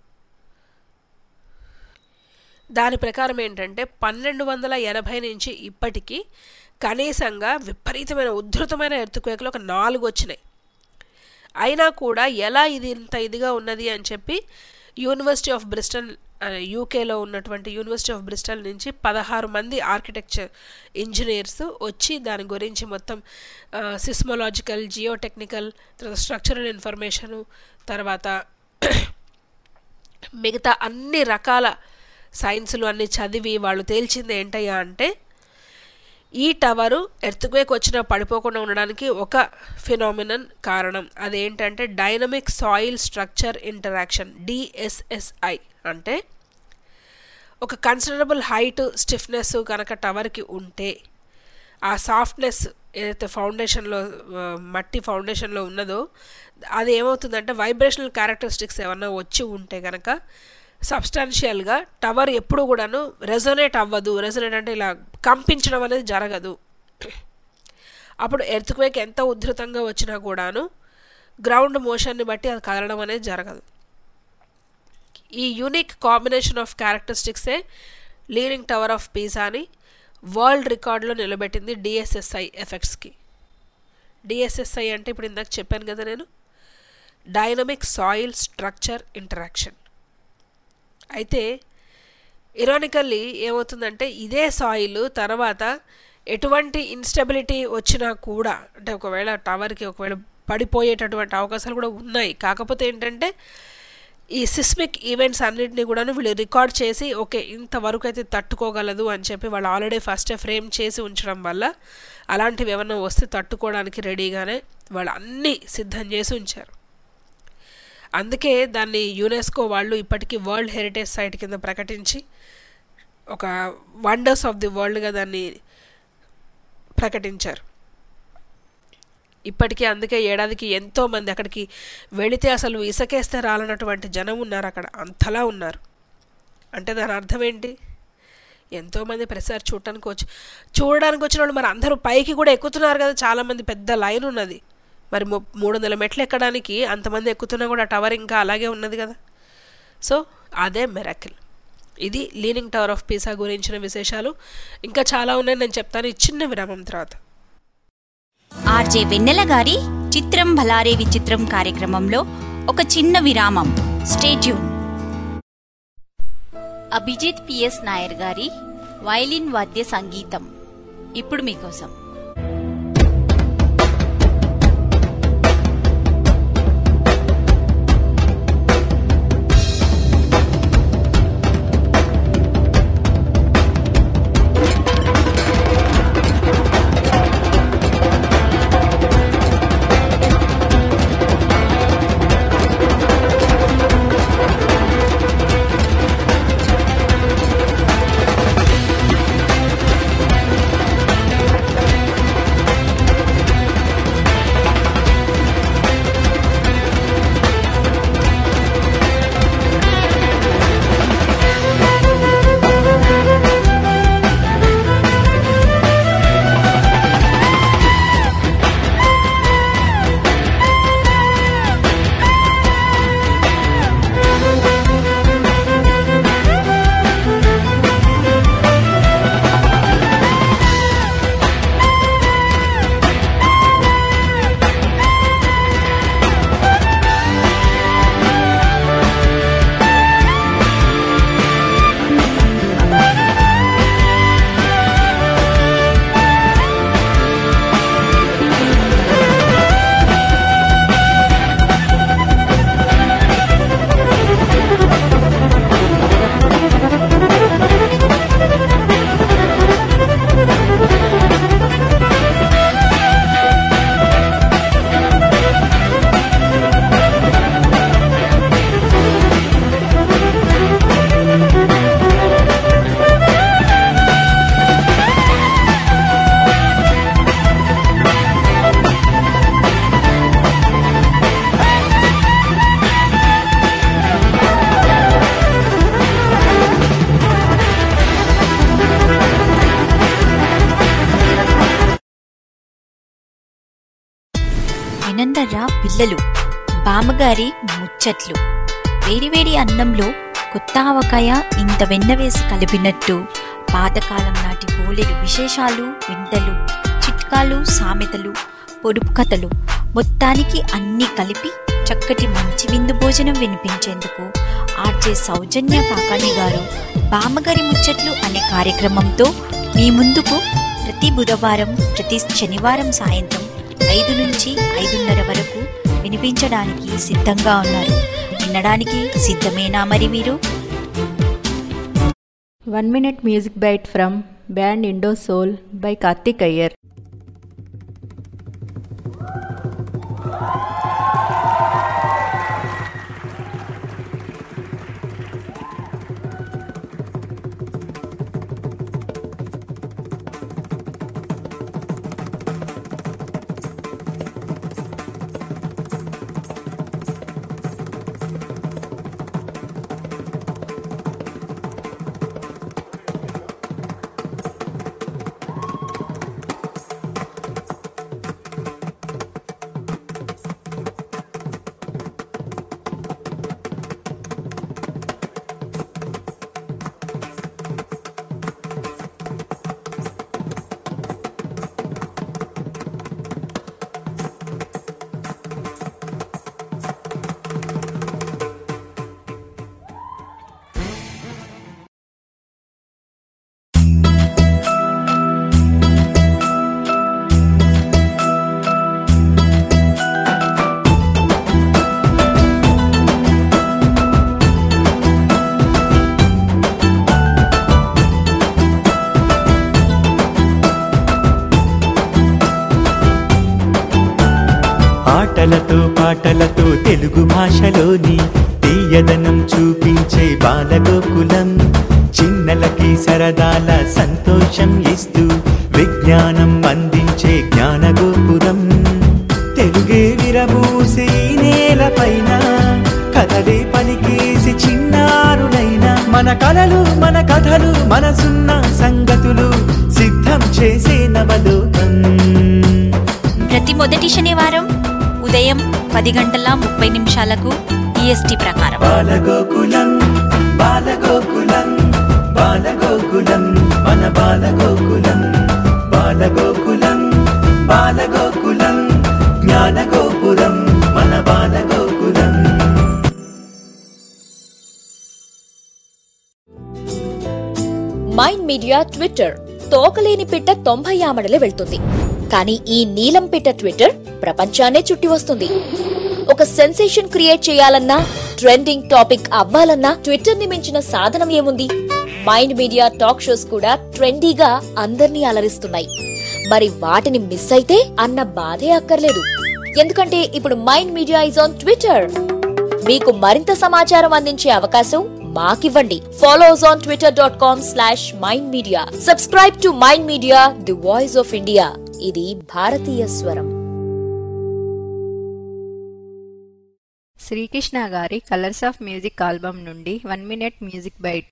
దాని ప్రకారం ఏంటంటే పన్నెండు వందల ఎనభై నుంచి ఇప్పటికీ కనీసంగా విపరీతమైన ఉధృతమైన ఎర్త్క్వేక్లు ఒక నాలుగు వచ్చినాయి అయినా కూడా ఎలా ఇది ఇంత ఇదిగా ఉన్నది అని చెప్పి యూనివర్సిటీ ఆఫ్ బ్రిస్టల్ యూకేలో ఉన్నటువంటి యూనివర్సిటీ ఆఫ్ బ్రిస్టల్ నుంచి పదహారు మంది ఆర్కిటెక్చర్ ఇంజనీర్స్ వచ్చి దాని గురించి మొత్తం సిస్మోలాజికల్ జియోటెక్నికల్ తర్వాత స్ట్రక్చరల్ ఇన్ఫర్మేషను తర్వాత మిగతా అన్ని రకాల సైన్సులు అన్ని చదివి వాళ్ళు తేల్చింది ఏంటయ్యా అంటే ఈ టవరు ఎర్త్క్వేక్ వచ్చినా పడిపోకుండా ఉండడానికి ఒక ఫినామినన్ కారణం అదేంటంటే dynamic soil structure interaction DSSI అంటే ఒక కన్సిడరబుల్ హైట్ స్టిఫ్నెస్ కనుక టవర్కి ఉంటే ఆ సాఫ్ట్నెస్ ఏదైతే ఫౌండేషన్లో ఆ, మట్టి ఫౌండేషన్లో ఉన్నదో అది ఏమవుతుందంటే వైబ్రేషనల్ క్యారెక్టరిస్టిక్స్ ఏమన్నా వచ్చి ఉంటే కనుక సబ్స్టాన్షియల్గా టవర్ ఎప్పుడు కూడాను రెజొనేట్ అవ్వదు రెజొనేట్ అంటే ఇలా కంపించడం అనేది జరగదు అప్పుడు ఎర్త్క్వేక్ ఎంత ఉధృతంగా వచ్చినా కూడాను గ్రౌండ్ మోషన్ని బట్టి అది కదలడం అనేది జరగదు ఈ యూనిక్ కాంబినేషన్ ఆఫ్ క్యారెక్టరిస్టిక్సే లీనింగ్ టవర్ ఆఫ్ పీసా అని వరల్డ్ రికార్డులో నిలబెట్టింది డిఎస్ఎస్ఐ ఎఫెక్ట్స్కి డిఎస్ఎస్ఐ అంటే ఇప్పుడు ఇందాక చెప్పాను కదా నేను డైనమిక్ సాయిల్ స్ట్రక్చర్ ఇంటరాక్షన్ అయితే ఇరానికల్లీ ఏమవుతుందంటే ఇదే సాయిల్ తర్వాత ఎటువంటి ఇన్స్టెబిలిటీ వచ్చినా కూడా అంటే ఒకవేళ టవర్కి ఒకవేళ పడిపోయేటటువంటి అవకాశాలు కూడా ఉన్నాయి కాకపోతే ఏంటంటే ఈ సిస్మిక్ ఈవెంట్స్ అన్నింటినీ కూడా వీళ్ళు రికార్డ్ చేసి ఓకే ఇంతవరకు అయితే తట్టుకోగలదు అని చెప్పి వాళ్ళు ఆల్రెడీ ఫస్టే ఫ్రేమ్ చేసి ఉంచడం వల్ల అలాంటివి ఏమన్నా వస్తే తట్టుకోవడానికి రెడీగానే వాళ్ళు అన్నీ సిద్ధం చేసి ఉంచారు అందుకే దాన్ని యునెస్కో వాళ్ళు ఇప్పటికీ వరల్డ్ హెరిటేజ్ సైట్ కింద ప్రకటించి ఒక వండర్స్ ఆఫ్ ది వరల్డ్గా దాన్ని ప్రకటించారు ఇప్పటికీ అందుకే ఏడాదికి ఎంతో మంది అక్కడికి వెళితే అసలు ఇసకేస్తే రాలన్నటువంటి జనం ఉన్నారు అక్కడ అంతలా ఉన్నారు అంటే దాని అర్థం ఏంటి ఎంతోమంది ప్రతిసారి చూడటానికి వచ్చి చూడడానికి వచ్చిన వాళ్ళు మరి అందరూ పైకి కూడా ఎక్కుతున్నారు కదా చాలామంది పెద్ద లైన్ ఉన్నది మరి ము- మూడు వందల మెట్లు ఎక్కడానికి అంతమంది ఎక్కుతున్నా కూడా టవర్ ఇంకా అలాగే ఉన్నది కదా సో అదే మెరాకిల్ ఇది లీనింగ్ టవర్ ఆఫ్ పీసా గురించిన విశేషాలు ఇంకా చాలా ఉన్నాయి నేను చెప్తాను ఈ చిన్న విరామం తర్వాత ఆర్జే వెన్నెల గారి చిత్రం భలారే విచిత్రం కార్యక్రమంలో ఒక చిన్న విరామం స్టేట్యూన్ అభిజిత్ పిఎస్ నాయర్ గారి వైలిన్ వాద్య సంగీతం ఇప్పుడు మీకోసం వినందర్రా పిల్లలు బామ్మగారి ముచ్చట్లు వేడివేడి అన్నంలో కొత్త ఆవకాయ ఇంత వెన్న వేసి కలిపినట్టు పాతకాలం నాటి బోలెడు విశేషాలు వింతలు చిట్కాలు సామెతలు పొడుపు కథలు మొత్తానికి అన్నీ కలిపి చక్కటి మంచి విందు భోజనం వినిపించేందుకు ఆర్జే సౌజన్య కాకాణి గారు బామ్మగారి ముచ్చట్లు అనే కార్యక్రమంతో మీ ముందుకు ప్రతి బుధవారం ప్రతి శనివారం సాయంత్రం ఐదు నుంచి ఐదున్నర వరకు వినిపించడానికి సిద్ధంగా ఉన్నారు వినడానికి సిద్ధమేనా మరి మీరు one minute music bite from band Indo Soul by Karthik Iyer ఆటలతో పాటలతో తెలుగు భాషలోని తీయదనం చూపించే బాలగోకులం చిన్నలకి సరదాల సంతోషం ఇస్తూ విజ్ఞానం అందించే జ్ఞానగోపురం తెలుగే విరబూసి ఈ నేలపైన కథలే పలికేసి చిన్నారులైన మన కలలు మన కథలు మనసున్న సంగతులు సిద్ధం చేసే నవలోకం ప్రతి మొదటి శనివారం ఉదయం పది గంటల ముప్పై నిమిషాలకు ఈఎస్టీ ప్రకారం బాలగోకులం బాలగోకులం బాలగోకులం మన బాలగోకులం బాలగోకులం బాలగోకులం జ్ఞానగోపురం మన బాలగోకులం మైండ్ మీడియా ట్విట్టర్ తోకలేని పిట్ట తొంభై ఆమడలే వెళ్తుంది కానీ ఈ నీలం పిట్ట ట్విట్టర్ ప్రపంచాన్నే చుట్టి వస్తుంది ఒక సెన్సేషన్ క్రియేట్ చేయాలన్నా ట్రెండింగ్ టాపిక్ అవ్వాలన్నా ట్విట్టర్ ని మించిన సాధనం ఏముంది మైండ్ మీడియా టాక్ షోస్ కూడా ట్రెండీగా అందర్నీ అలరిస్తున్నాయి మరి వాటిని మిస్ అయితే అన్న బాధే అక్కర్లేదు ఎందుకంటే ఇప్పుడు Mind Media is on Twitter మీకు మరింత సమాచారం అందించే అవకాశం మాకివ్వండి follow us on Twitter dot com slash Mind Media subscribe to mind media the voice of India ఇది భారతీయ స్వరం శ్రీకృష్ణ గారి కలర్స్ ఆఫ్ మ్యూజిక్ ఆల్బమ్ నుండి one minute music bite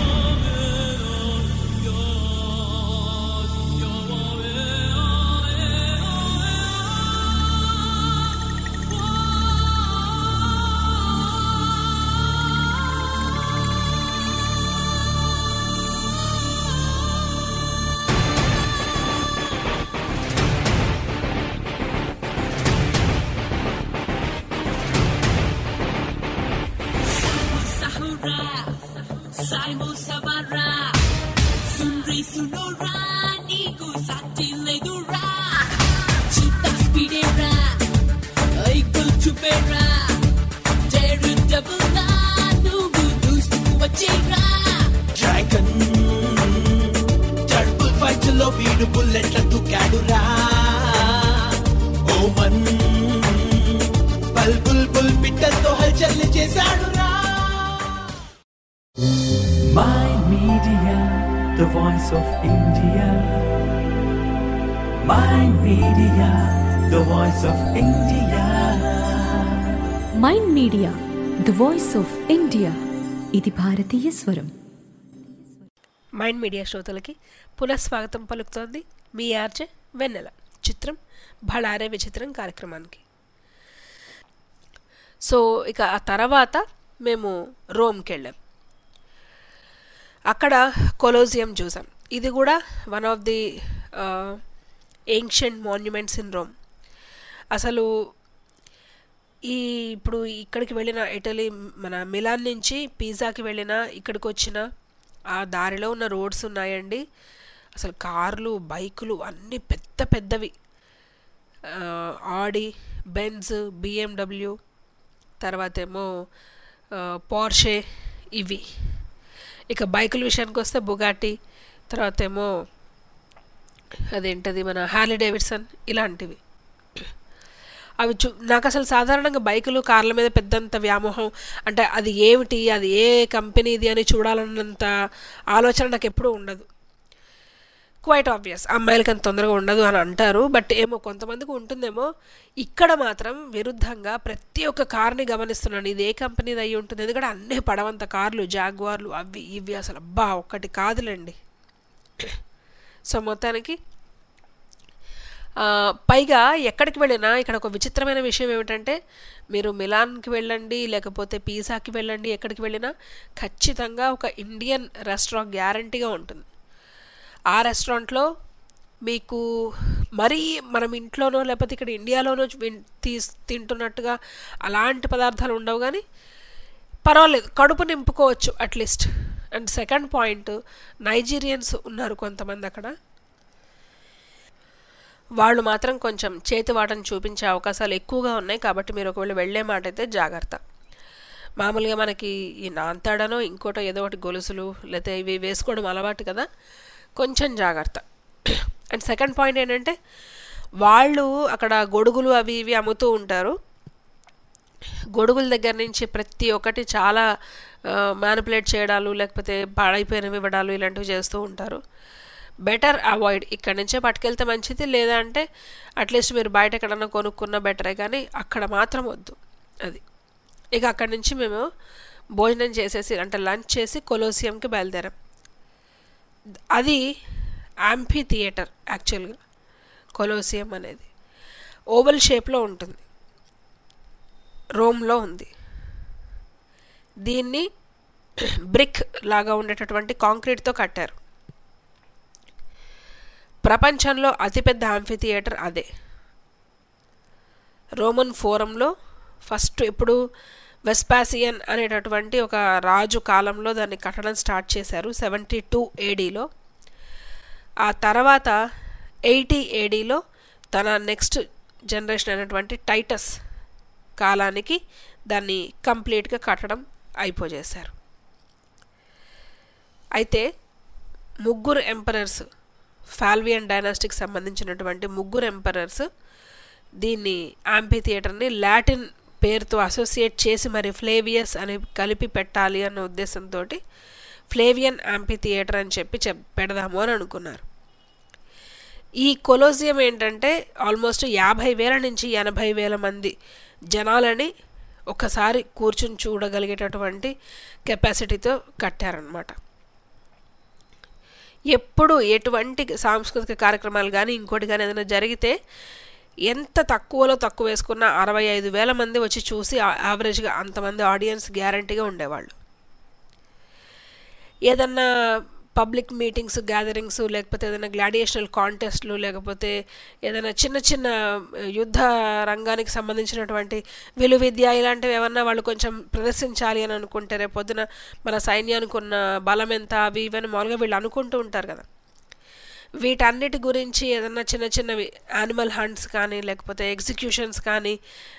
dragon trouble fight లో వీడు బుల్లెట్ల దుకాడురా ఓమన్ బల్ బుల్ బుల్ పిట్టలతో హల్చల్ చేశాడురా Mind Media, the voice of India. Mind Media, the voice of India. Mind media the voice of India ఇది భారతీయ స్వరం మైండ్ మీడియా శ్రోతలకి పునఃస్వాగతం పలుకుతోంది మీ ఆర్జే వెన్నెల చిత్రం భళారే విచిత్రం కార్యక్రమానికి సో ఇక ఆ తర్వాత మేము రోమ్కి వెళ్ళాం అక్కడ కొలోజియం చూసాం ఇది కూడా one of the ancient monuments in Rome అసలు ఈ ఇప్పుడు ఇక్కడికి వెళ్ళిన ఇటలీ మన మిలాన్ నుంచి పిజ్జాకి వెళ్ళిన ఇక్కడికి వచ్చిన ఆ దారిలో ఉన్న రోడ్స్ ఉన్నాయండి అసలు కార్లు బైకులు అన్నీ పెద్ద పెద్దవి ఆ, ఆడి బెంజ్ బిఎండబ్ల్యూ తర్వాత ఏమో ఆ, పోర్షే ఇవి ఇక బైకుల విషయానికి వస్తే బుగాటి తర్వాత ఏమో అదేంటది మన హార్లీ డేవిడ్సన్ ఇలాంటివి అవి చూ నాకు అసలు సాధారణంగా బైకులు కార్ల మీద పెద్దంత వ్యామోహం అంటే అది ఏమిటి అది ఏ కంపెనీది అని చూడాలన్నంత ఆలోచన నాకు ఎప్పుడూ ఉండదు క్వైట్ ఆబ్వియస్ అమ్మాయిలకి అంత తొందరగా ఉండదు అని అంటారు బట్ ఏమో కొంతమందికి ఉంటుందేమో ఇక్కడ మాత్రం విరుద్ధంగా ప్రతి ఒక్క కార్ని గమనిస్తున్నాను ఇది ఏ కంపెనీది అయి ఉంటుంది ఎందుకంటే అన్నీ పడవంత కార్లు జాగ్వార్లు అవి ఇవి అసలు అబ్బా ఒక్కటి కాదులేండి సో మొత్తానికి ఆ, పైగా ఎక్కడికి వెళ్ళినా ఇక్కడ ఒక విచిత్రమైన విషయం ఏమిటంటే మీరు మిలాన్కి వెళ్ళండి లేకపోతే పిజ్జాకి వెళ్ళండి ఎక్కడికి వెళ్ళినా ఖచ్చితంగా ఒక ఇండియన్ రెస్టారెంట్ గ్యారంటీగా ఉంటుంది ఆ రెస్టారెంట్లో మీకు మరీ మనం ఇంట్లోనో లేకపోతే ఇక్కడ ఇండియాలోనో విన్- తీస్ తింటున్నట్టుగా అలాంటి పదార్థాలు ఉండవు కానీ పర్వాలేదు కడుపు నింపుకోవచ్చు at least and second point Nigerians ఉన్నారు కొంతమంది అక్కడ వాళ్ళు మాత్రం కొంచెం చేతివాటను చూపించే అవకాశాలు ఎక్కువగా ఉన్నాయి కాబట్టి మీరు ఒకవేళ వెళ్ళే మాట అయితే జాగ్రత్త మామూలుగా మనకి ఈ నాంతాడనో ఇంకోటో ఏదో ఒకటి గొలుసులు లేకపోతే ఇవి వేసుకోవడం అలవాటు కదా కొంచెం జాగ్రత్త అండ్ సెకండ్ పాయింట్ ఏంటంటే వాళ్ళు అక్కడ గొడుగులు అవి ఇవి అమ్ముతూ ఉంటారు గొడుగుల దగ్గర నుంచి ప్రతి ఒక్కటి చాలా మ్యానిపులేట్ చేయడాలు లేకపోతే పాడైపోయినవి ఇవ్వడాలు ఇలాంటివి చేస్తూ ఉంటారు బెటర్ అవాయిడ్ ఇక్కడి నుంచే పట్టుకెళ్తే మంచిది లేదా అంటే అట్లీస్ట్ మీరు బయట ఎక్కడన్నా కొనుక్కున్న బెటరే కానీ అక్కడ మాత్రం వద్దు అది ఇక అక్కడి నుంచి మేము భోజనం చేసేసి అంటే లంచ్ చేసి కొలోసియంకి బయలుదేరాం అది యాంఫీ థియేటర్ యాక్చువల్గా కొలోసియం అనేది ఓవల్ షేప్లో ఉంటుంది రోమ్లో ఉంది దీన్ని బ్రిక్ లాగా ఉండేటటువంటి కాంక్రీట్తో కట్టారు ప్రపంచంలో అతిపెద్ద యాంఫీ థియేటర్ అదే రోమన్ ఫోరంలో ఫస్ట్ ఇప్పుడు వెస్పాసియన్ అనేటటువంటి ఒక రాజు కాలంలో దాన్ని కట్టడం స్టార్ట్ చేశారు సెవెంటీ టూ ఏడీలో ఆ తర్వాత ఎయిటీ ఏడీలో తన నెక్స్ట్ జనరేషన్ అయినటువంటి టైటస్ కాలానికి దాన్ని కంప్లీట్గా కట్టడం అయిపోజేశారు అయితే ముగ్గురు ఎంపరర్స్ ఫాల్వియన్ డైనాస్టిక్ సంబంధించినటువంటి ముగ్గురు ఎంపరర్స్ దీన్ని యాంపీ థియేటర్ని లాటిన్ పేరుతో అసోసియేట్ చేసి మరి ఫ్లేవియస్ అని కలిపి పెట్టాలి అన్న ఉద్దేశంతో ఫ్లేవియన్ యాంపీ థియేటర్ అని చెప్పి చెప్ పెడదాము అని అనుకున్నారు ఈ కొలోజియం ఏంటంటే ఆల్మోస్ట్ యాభై వేల నుంచి ఎనభై వేల మంది జనాలని ఒకసారి కూర్చుని చూడగలిగేటటువంటి కెపాసిటీతో కట్టారనమాట ఎప్పుడు ఎటువంటి సాంస్కృతిక కార్యక్రమాలు కానీ ఇంకోటి కానీ ఏదైనా జరిగితే ఎంత తక్కువలో తక్కువ వేసుకున్న అరవై ఐదు వేల మంది వచ్చి చూసి యావరేజ్గా అంతమంది ఆడియన్స్ గ్యారంటీగా ఉండేవాళ్ళు ఏదన్నా పబ్లిక్ మీటింగ్స్ గ్యాదరింగ్స్ లేకపోతే ఏదైనా గ్లాడియేషనల్ కాంటెస్ట్లు లేకపోతే ఏదైనా చిన్న చిన్న యుద్ధ రంగానికి సంబంధించినటువంటి విలువిద్య ఇలాంటివి ఏమన్నా వాళ్ళు కొంచెం ప్రదర్శించాలి అని అనుకుంటే రేపొద్దున మన సైన్యానికి ఉన్న బలం ఎంత అవి ఇవన్నీ మామూలుగా వీళ్ళు అనుకుంటూ ఉంటారు కదా వీటన్నిటి గురించి ఏదన్నా చిన్న చిన్నవి యానిమల్ హంట్స్ కానీ లేకపోతే ఎగ్జిక్యూషన్స్ కానీ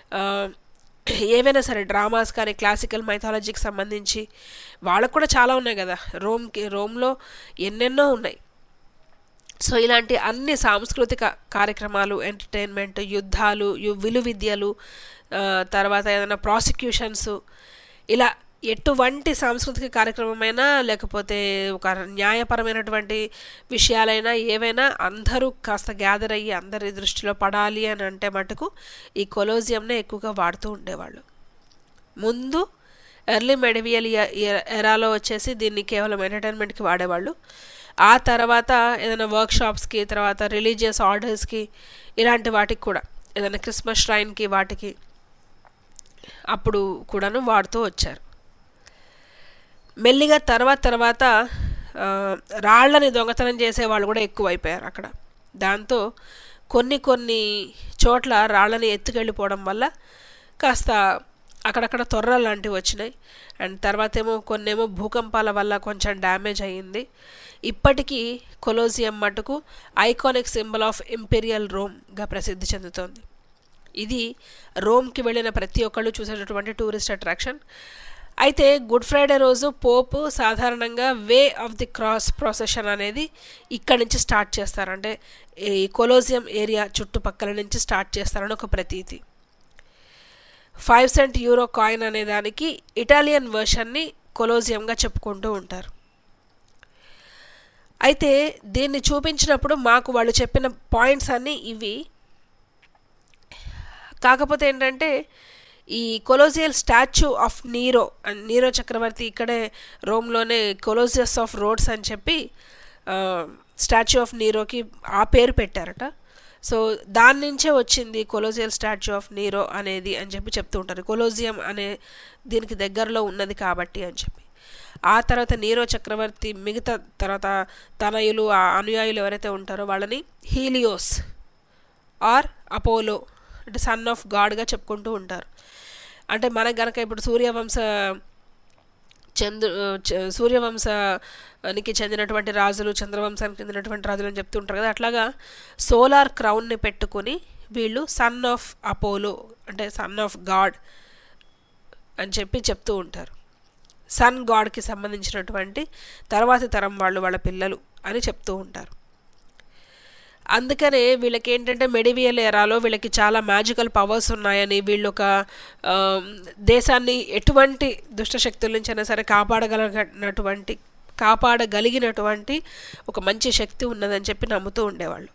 ఏవైనా సరే డ్రామాస్ కానీ క్లాసికల్ మైథాలజీకి సంబంధించి వాళ్ళకు కూడా చాలా ఉన్నాయి కదా రోమ్కి రోమ్లో ఎన్నెన్నో ఉన్నాయి సో ఇలాంటి అన్ని సాంస్కృతిక కార్యక్రమాలు ఎంటర్టైన్మెంట్ యుద్ధాలు విలు విద్యలు తర్వాత ఏదైనా ప్రాసిక్యూషన్స్ ఇలా ఎటువంటి సాంస్కృతిక కార్యక్రమమైనా లేకపోతే ఒక న్యాయపరమైనటువంటి విషయాలైనా ఏవైనా అందరూ కాస్త గ్యాదర్ అయ్యి అందరి దృష్టిలో పడాలి అని అంటే మటుకు ఈ కొలోజియంనే ఎక్కువగా వాడుతూ ఉండేవాళ్ళు ముందు ఎర్లీ మెడివియల్ ఎరాలో వచ్చేసి దీన్ని కేవలం ఎంటర్టైన్మెంట్కి వాడేవాళ్ళు ఆ తర్వాత ఏదైనా వర్క్షాప్స్కి తర్వాత రిలీజియస్ ఆర్డర్స్కి ఇలాంటి వాటికి కూడా ఏదైనా క్రిస్మస్ ష్రైన్కి వాటికి అప్పుడు కూడాను వాడుతూ వచ్చారు మెల్లిగా తర్వాత తర్వాత రాళ్ళని దొంగతనం చేసే వాళ్ళు కూడా ఎక్కువైపోయారు అక్కడ దాంతో కొన్ని కొన్ని చోట్ల రాళ్ళని ఎత్తుకెళ్ళిపోవడం వల్ల కాస్త అక్కడక్కడ తొర్ర లాంటివి వచ్చినాయి అండ్ తర్వాత ఏమో కొన్నేమో భూకంపాల వల్ల కొంచెం డ్యామేజ్ అయ్యింది ఇప్పటికీ కొలోజియం మటుకు ఐకానిక్ సింబల్ ఆఫ్ ఇంపీరియల్ రోమ్గా ప్రసిద్ధి చెందుతోంది ఇది రోమ్కి వెళ్ళిన ప్రతి ఒక్కళ్ళు చూసేటటువంటి టూరిస్ట్ అట్రాక్షన్ అయితే గుడ్ ఫ్రైడే రోజు పోపు సాధారణంగా way of the cross procession అనేది ఇక్కడి నుంచి స్టార్ట్ చేస్తారు అంటే ఈ కొలోజియం ఏరియా చుట్టుపక్కల నుంచి స్టార్ట్ చేస్తారని ఒక ప్రతీతి ఫైవ్ సెంట్ యూరో కాయిన్ అనే దానికి ఇటాలియన్ వర్షన్ని కొలోజియంగా చెప్పుకుంటూ ఉంటారు అయితే దీన్ని చూపించినప్పుడు మాకు వాళ్ళు చెప్పిన పాయింట్స్ అన్నీ ఇవి కాకపోతే ఏంటంటే ఈ colossal statue of Nero Nero చక్రవర్తి ఇక్కడే రోమ్లోనే కొలోజియస్ ఆఫ్ రోడ్స్ అని చెప్పి స్టాచ్యూ ఆఫ్ నీరోకి ఆ పేరు పెట్టారట సో దాని నుంచే వచ్చింది కొలోజియల్ స్టాచ్యూ ఆఫ్ నీరో అనేది అని చెప్పి చెప్తూ ఉంటారు కొలోజియం అనే దీనికి దగ్గరలో ఉన్నది కాబట్టి అని చెప్పి ఆ తర్వాత నీరో చక్రవర్తి మిగతా తర్వాత తనయులు ఆ అనుయాయులు ఎవరైతే ఉంటారో వాళ్ళని హీలియోస్ ఆర్ అపోలో అంటే సన్ ఆఫ్ గాడ్గా చెప్పుకుంటూ ఉంటారు అంటే మనకు గనక ఇప్పుడు సూర్యవంశ చంద్రు సూర్యవంశానికి చెందినటువంటి రాజులు చంద్రవంశానికి చెందినటువంటి రాజులు అని చెప్తుంటారు కదా అట్లాగా సోలార్ క్రౌన్ని పెట్టుకుని వీళ్ళు సన్ ఆఫ్ అపోలో అంటే సన్ ఆఫ్ గాడ్ అని చెప్పి చెప్తూ ఉంటారు సన్ గాడ్కి సంబంధించినటువంటి తర్వాతి తరం వాళ్ళు వాళ్ళ పిల్లలు అని చెప్తూ ఉంటారు అందుకనే వీళ్ళకి ఏంటంటే మెడివియల్ ఎరాలో వీళ్ళకి చాలా మ్యాజికల్ పవర్స్ ఉన్నాయని వీళ్ళు ఒక ఆ, దేశాన్ని ఎటువంటి దుష్టశక్తుల నుంచి అయినా సరే కాపాడగలిగినటువంటి కాపాడగలిగినటువంటి ఒక మంచి శక్తి ఉన్నదని చెప్పి నమ్ముతూ ఉండేవాళ్ళు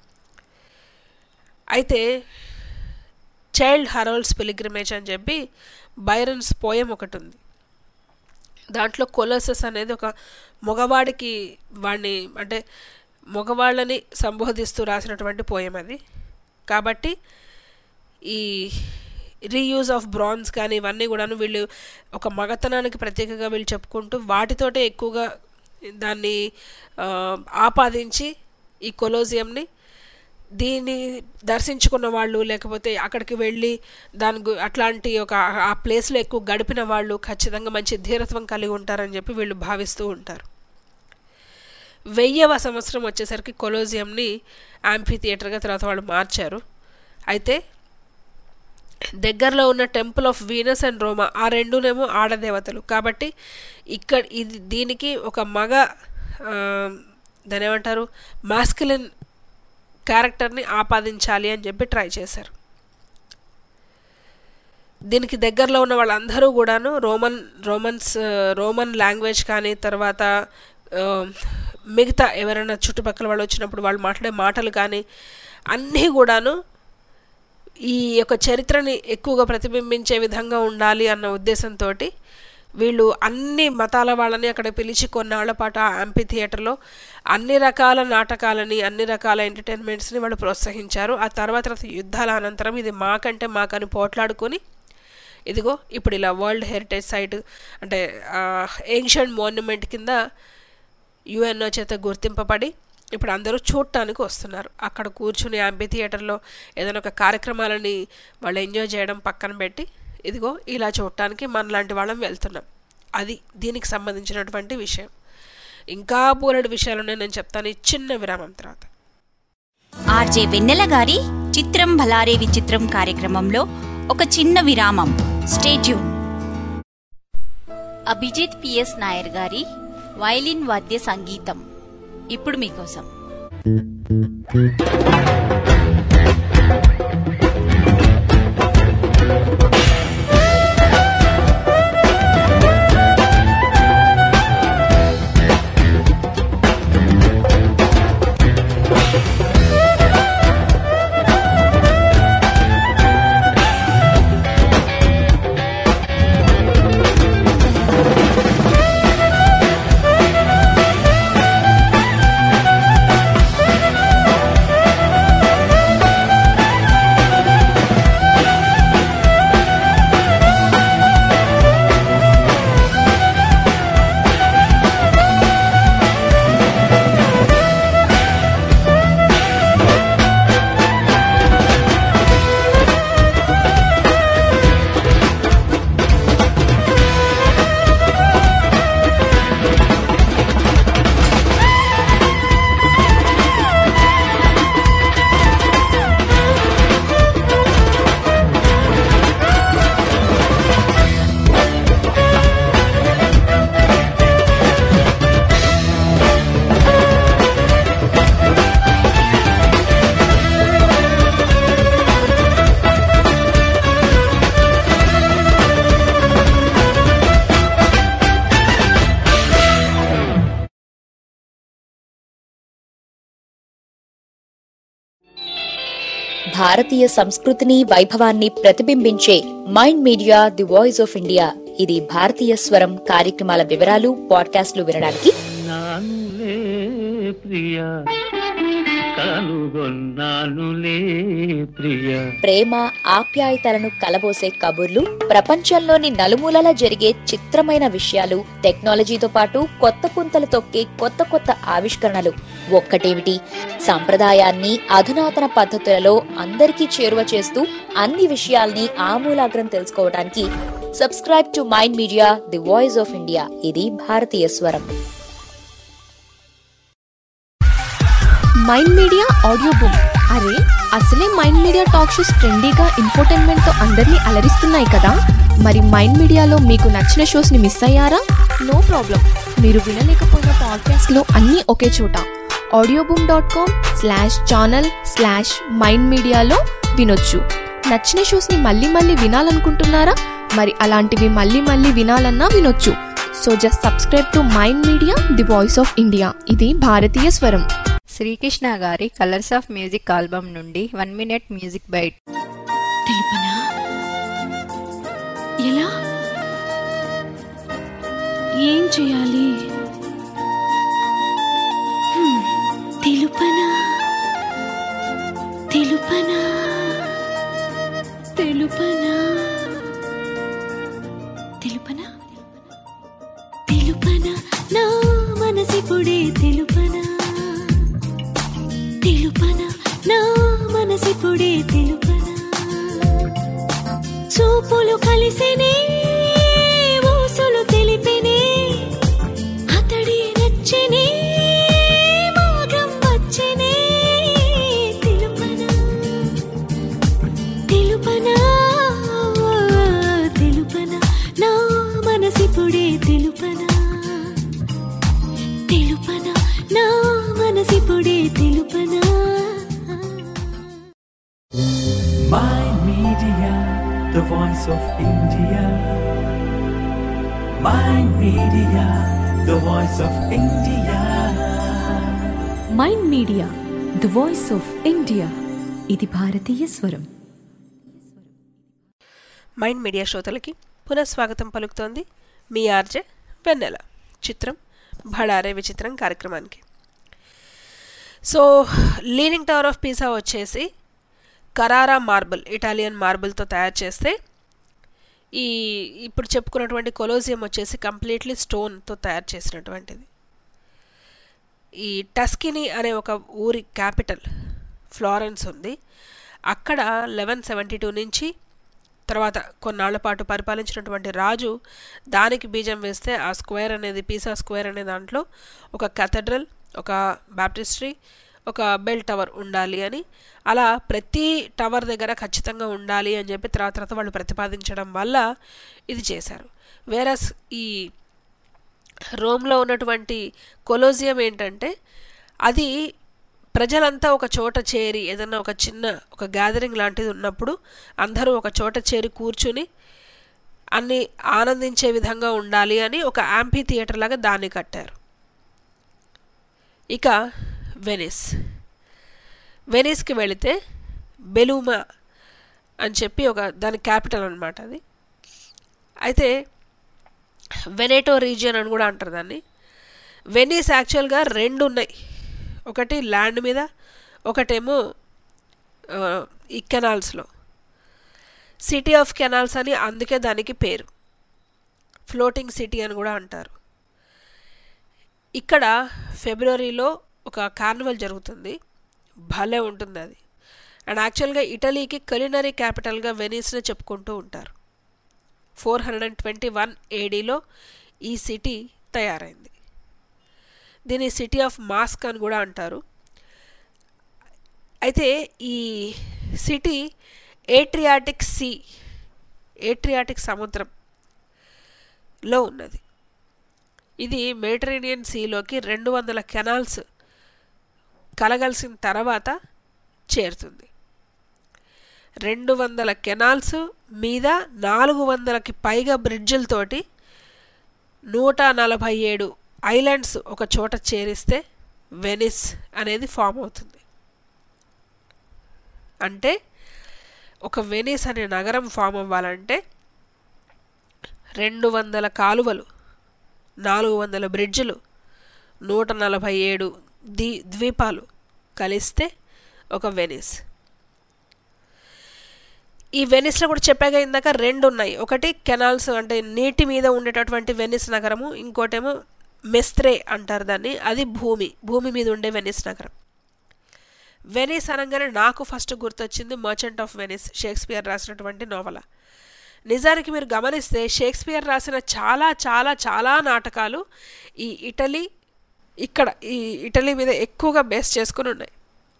అయితే చైల్డ్ హరోల్స్ పిలిగ్రిమేజ్ అని చెప్పి బైరన్స్ పోయం ఒకటి ఉంది దాంట్లో కొలసస్ అనేది ఒక మగవాడికి వాడిని అంటే మగవాళ్ళని సంబోధిస్తూ రాసినటువంటి పోయం అది కాబట్టి ఈ రీయూజ్ ఆఫ్ బ్రాన్స్ కానీ ఇవన్నీ కూడాను వీళ్ళు ఒక మగతనానికి ప్రత్యేకంగా వీళ్ళు చెప్పుకుంటూ వాటితోటే ఎక్కువగా దాన్ని ఆ, ఆపాదించి ఈ కొలోజియంని దీన్ని దర్శించుకున్న వాళ్ళు లేకపోతే అక్కడికి వెళ్ళి దాని గు- అట్లాంటి ఒక ఆ ప్లేస్లో ఎక్కువ గడిపిన వాళ్ళు ఖచ్చితంగా మంచి ధీరత్వం కలిగి ఉంటారని చెప్పి వీళ్ళు భావిస్తూ ఉంటారు వెయ్యవ సంవత్సరం వచ్చేసరికి కొలోజియంని యాంఫీ థియేటర్గా తర్వాత వాళ్ళు మార్చారు అయితే దగ్గరలో ఉన్న temple of Venus and Roma ఆ రెండునేమో ఆడదేవతలు కాబట్టి ఇక్కడ ఇది దీనికి ఒక మగ ఆ, దాని ఏమంటారు మాస్కులిన్ క్యారెక్టర్ని ఆపాదించాలి అని చెప్పి ట్రై చేశారు దీనికి దగ్గరలో ఉన్న వాళ్ళందరూ కూడాను రోమన్ రోమన్స్ ఆ, రోమన్ లాంగ్వేజ్ కానీ తర్వాత ఆ, మిగతా ఎవరైనా చుట్టుపక్కల వాళ్ళు వచ్చినప్పుడు వాళ్ళు మాట్లాడే మాటలు కానీ అన్నీ కూడాను ఈ యొక్క చరిత్రని ఎక్కువగా ప్రతిబింబించే విధంగా ఉండాలి అన్న ఉద్దేశంతో వీళ్ళు అన్ని మతాల వాళ్ళని అక్కడ పిలిచి కొన్నాళ్ల పాటు ఆ యాంపీ థియేటర్లో అన్ని రకాల నాటకాలని అన్ని రకాల ఎంటర్టైన్మెంట్స్ని వాళ్ళు ప్రోత్సహించారు ఆ తర్వాత తర్వాత యుద్ధాల అనంతరం ఇది మాకంటే మాకని పోట్లాడుకొని ఇదిగో ఇప్పుడు ఇలా వరల్డ్ హెరిటేజ్ సైట్ అంటే ఏన్షియంట్ మోన్యుమెంట్ కింద యుఎన్ఓ చేత గుర్తింపబడి ఇప్పుడు అందరూ చూడటానికి వస్తున్నారు అక్కడ కూర్చుని యాంపీ థియేటర్లో ఏదైనా ఒక కార్యక్రమాలని వాళ్ళు ఎంజాయ్ చేయడం పక్కన పెట్టి ఇదిగో ఇలా చూడటానికి మనలాంటి వాళ్ళం వెళ్తున్నాం అది దీనికి సంబంధించినటువంటి విషయం ఇంకా బోలెడు విషయాలు నేను చెప్తాను ఈ చిన్న విరామం తర్వాత ఆర్జే వెన్నెల గారి చిత్రం భలారే విచిత్రం కార్యక్రమంలో ఒక చిన్న విరామం స్టేట్యూన్ అభిజిత్ పిఎస్ నాయర్ గారి వైలిన్ వాద్య సంగీతం ఇప్పుడు మీకోసం భారతీయ సంస్కృతిని వైభవాన్ని ప్రతిబింబించే Mind media the voice of India ఇది భారతీయ స్వరం కార్యక్రమాల వివరాలు పాడ్కాస్ట్లు వినడానికి నానులే ప్రియ కనుగొన్నానులే ప్రియ ప్రేమ ఆప్యాయతలను కలబోసే కబుర్లు ప్రపంచంలోని నలుమూలల జరిగే చిత్రమైన విషయాలు టెక్నాలజీతో పాటు కొత్త పుంతలు తొక్కే కొత్త కొత్త ఆవిష్కరణలు ఒక్కటేమిటి సంప్రదాయాన్ని అధునాతన పద్ధతులలో అందరికీ చేరువ చేస్తూ అన్ని విషయాల్ని ఆమూలాగ్రం తెలుసుకోవడానికి subscribe to mind media the voice of India ఇది భారతీయ స్వరం మైండ్ మీడియా ఆడియో బుక్ అరే అసలే మైండ్ మీడియా టాక్ షోస్ ట్రెండీగా ఇన్ఫోటైన్మెంట్ తో అందరినీ అలరిస్తున్నాయి కదా మరి మైండ్ మీడియాలో మీకు నచ్చిన షోస్ ని మిస్ అయ్యారా నో ప్రాబ్లం మీరు వినలేకపోయిన పాడ్కాస్ట్ లో అన్నీ ఒకే చోట audio boom dot com slash channel slash mind మీడియాలో వినొచ్చు నచ్చిన షోస్ని మళ్ళీ మళ్ళీ వినాలనుకుంటున్నారా మరి అలాంటివి మళ్ళీ మళ్ళీ వినాలన్నా వినొచ్చు so just subscribe to mind media the voice of India ఇది భారతీయ స్వరం శ్రీకృష్ణ గారి కలర్స్ ఆఫ్ మ్యూజిక్ ఆల్బమ్ నుండి వన్ మినిట్ మ్యూజిక్ బైట్ తెలుపనా ఎలా ఏం చేయాలి హ్మ్, తెలుపనా తెలుపనా తెలుపనా తెలుపనా తెలుపనా నా మనసిపుడే తెలుపనా తెలుపనా నా మనసిపుడే తెలుపనా చూపులు కలిసినే ఊసులు తెలిపినే అతడి నచ్చినే మాగం వచ్చినే తెలుపనా తెలుపనా తెలుపనా నా మనసిపుడే తెలుపనా తెలుపనా నా మనసిపుడే తెలుపనా Mind Media, the voice of India. Mind Media, the voice of India. Mind media the voice of India ఇది భారతీయ స్వరం మైండ్ మీడియా శ్రోతలకి పునఃస్వాగతం పలుకుతోంది మీ ఆర్జే వెన్నెల చిత్రం భడారే విచిత్రం కార్యక్రమానికి so leaning tower of Pisa వచ్చేసి కరారా మార్బుల్ ఇటాలియన్ మార్బుల్తో తయారు చేస్తే ఈ ఇప్పుడు చెప్పుకున్నటువంటి కొలోజియం వచ్చేసి కంప్లీట్లీ స్టోన్తో తయారు చేసినటువంటిది ఈ టస్కిని అనే ఒక ఊరి క్యాపిటల్ ఫ్లారెన్స్ ఉంది అక్కడ లెవెన్ సెవెంటీ టూ నుంచి తర్వాత కొన్నాళ్ల పాటు పరిపాలించినటువంటి రాజు దానికి బీజం వేస్తే ఆ స్క్వేర్ అనేది పీసా స్క్వేర్ అనే దాంట్లో ఒక కథడ్రల్ ఒక బ్యాప్టిస్ట్రీ ఒక బెల్ టవర్ ఉండాలి అని అలా ప్రతి టవర్ దగ్గర ఖచ్చితంగా ఉండాలి అని చెప్పి తర్వాత తర్వాత వాళ్ళు ప్రతిపాదించడం వల్ల ఇది చేశారు వేరస్ ఈ రోమ్లో ఉన్నటువంటి కొలోజియం ఏంటంటే అది ప్రజలంతా ఒక చోట చేరి ఏదన్నా ఒక చిన్న ఒక గ్యాదరింగ్ లాంటిది ఉన్నప్పుడు అందరూ ఒక చోట చేరి కూర్చుని అన్ని ఆనందించే విధంగా ఉండాలి అని ఒక యాంపీ థియేటర్ లాగా దాన్ని కట్టారు ఇక వెనిస్ వెనిస్కి వెళితే బెలూమా అని చెప్పి ఒక దాని క్యాపిటల్ అనమాట అది అయితే వెనేటో రీజియన్ అని కూడా అంటారు దాన్ని వెనీస్ యాక్చువల్గా రెండు ఉన్నాయి ఒకటి ల్యాండ్ మీద ఒకటేమో ఆ, ఈ కెనాల్స్లో సిటీ ఆఫ్ కెనాల్స్ అని అందుకే దానికి పేరు ఫ్లోటింగ్ సిటీ అని కూడా అంటారు ఇక్కడ ఫిబ్రవరిలో ఒక కార్నివల్ జరుగుతుంది భలే ఉంటుంది అది అండ్ యాక్చువల్గా ఇటలీకి కలినరీ క్యాపిటల్గా వెనీస్ని చెప్పుకుంటూ ఉంటారు four hundred and twenty one ఏడీలో ఈ సిటీ తయారైంది దీన్ని సిటీ ఆఫ్ మాస్క్ అని కూడా అంటారు అయితే ఈ సిటీ ఏట్రియాటిక్ సీ ఏట్రియాటిక్ సముద్రంలో ఉన్నది ఇది మెడిటరేనియన్ సీలోకి రెండు వందల కెనాల్స్ కలగలిసిన తర్వాత చేరుతుంది రెండు వందల కెనాల్స్ మీద నాలుగు వందలకి పైగా బ్రిడ్జిలతోటి నూట నలభై ఏడు ఐలాండ్స్ ఒక చోట చేరిస్తే వెనిస్ అనేది ఫామ్ అవుతుంది అంటే ఒక వెనిస్ అనే నగరం ఫామ్ అవ్వాలంటే రెండు వందల కాలువలు నాలుగు వందల బ్రిడ్జిలు నూట నలభై ఏడు ది ద్వీపాలు కలిస్తే ఒక వెనిస్ ఈ వెనిస్లో కూడా చెప్పాగా ఇందాక రెండు ఉన్నాయి ఒకటి కెనాల్స్ అంటే నీటి మీద ఉండేటటువంటి వెనిస్ నగరము ఇంకోటేమో మెస్త్రే అంటారు దాన్ని అది భూమి భూమి మీద ఉండే వెనిస్ నగరం వెనిస్ అనగానే నాకు ఫస్ట్ గుర్తొచ్చింది మర్చెంట్ ఆఫ్ వెనిస్ షేక్స్పియర్ రాసినటువంటి నోవల నిజానికి మీరు గమనిస్తే షేక్స్పియర్ రాసిన చాలా చాలా చాలా నాటకాలు ఈ ఇటలీ ఇక్కడ ఈ ఇటలీ మీద ఎక్కువగా బేస్ చేసుకుని ఉన్నాయి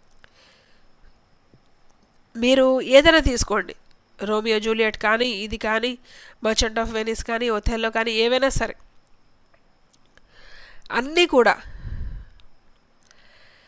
మీరు ఏదైనా తీసుకోండి రోమియో జూలియట్ కానీ ఇది కానీ మర్చెంట్ ఆఫ్ వెనిస్ కానీ ఒథెల్లో కానీ ఏవైనా సరే అన్నీ కూడా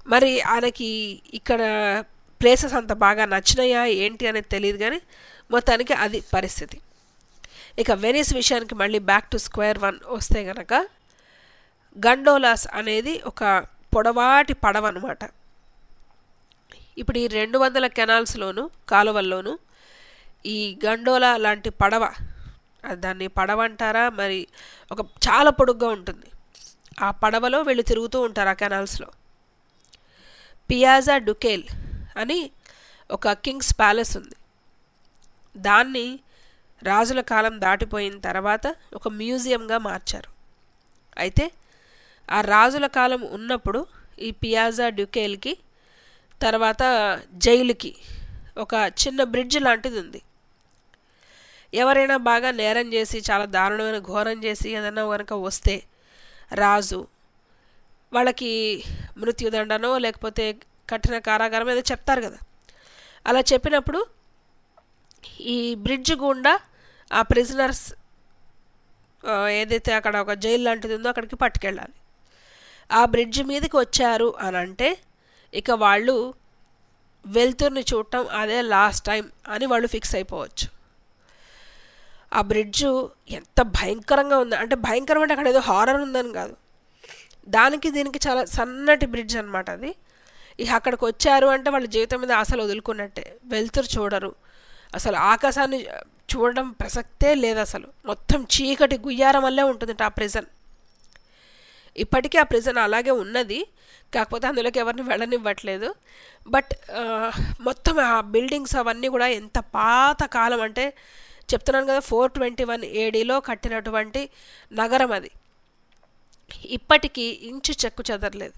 మరి ఆయనకి ఇక్కడ ప్లేసెస్ అంత బాగా నచ్చినాయా ఏంటి అనేది తెలియదు కానీ మొత్తానికి అది పరిస్థితి ఇక వెనిస్ విషయానికి మళ్ళీ బ్యాక్ టు స్క్వేర్ వన్ వస్తే గనక గండోలాస్ అనేది ఒక పొడవాటి పడవ అనమాట ఇప్పుడు ఈ రెండు వందల కెనాల్స్లోను కాలువల్లోనూ ఈ గండోలా లాంటి పడవ అది దాన్ని పడవ అంటారా మరి ఒక చాలా పొడుగ్గా ఉంటుంది ఆ పడవలో వీళ్ళు తిరుగుతూ ఉంటారు ఆ కెనాల్స్లో పియాజా డుకేల్ అని ఒక కింగ్స్ ప్యాలెస్ ఉంది దాన్ని రాజుల కాలం దాటిపోయిన తర్వాత ఒక మ్యూజియంగా మార్చారు అయితే ఆ రాజుల కాలం ఉన్నప్పుడు ఈ పియాజా డ్యుకేల్కి తర్వాత జైలుకి ఒక చిన్న బ్రిడ్జ్ లాంటిది ఉంది ఎవరైనా బాగా నేరం చేసి చాలా దారుణమైన ఘోరం చేసి ఏదైనా కనుక వస్తే రాజు వాళ్ళకి మృత్యుదండనో లేకపోతే కఠిన కారాగారం ఏదో చెప్తారు కదా అలా చెప్పినప్పుడు ఈ బ్రిడ్జ్ గుండా ఆ ప్రిజనర్స్ ఏదైతే అక్కడ ఒక జైలు లాంటిది ఉందో అక్కడికి పట్టుకెళ్ళాలి ఆ బ్రిడ్జ్ మీదకి వచ్చారు అని అంటే ఇక వాళ్ళు వెలుతుర్ని చూడటం అదే లాస్ట్ టైం అని వాళ్ళు ఫిక్స్ అయిపోవచ్చు ఆ బ్రిడ్జు ఎంత భయంకరంగా ఉంది అంటే భయంకరం అంటే అక్కడ ఏదో హారర్ ఉందని కాదు దానికి దీనికి చాలా సన్నటి బ్రిడ్జ్ అనమాట అది ఇక అక్కడికి వచ్చారు అంటే వాళ్ళ జీవితం మీద అసలు వదులుకున్నట్టే వెలుతురు చూడరు అసలు ఆకాశాన్ని చూడడం ప్రసక్తే లేదు అసలు మొత్తం చీకటి గుయ్యారం వల్లే ఉంటుంది ఆ ప్రిజన్ ఇప్పటికీ ఆ ప్రిజన్ అలాగే ఉన్నది కాకపోతే అందులోకి ఎవరిని వెళ్ళనివ్వట్లేదు బట్ మొత్తం ఆ బిల్డింగ్స్ అవన్నీ కూడా ఎంత పాత కాలం అంటే చెప్తున్నాను కదా ఫోర్ ట్వంటీ వన్ ఏడీలో కట్టినటువంటి నగరం అది ఇప్పటికీ ఇంచు చెక్కు చెదరలేదు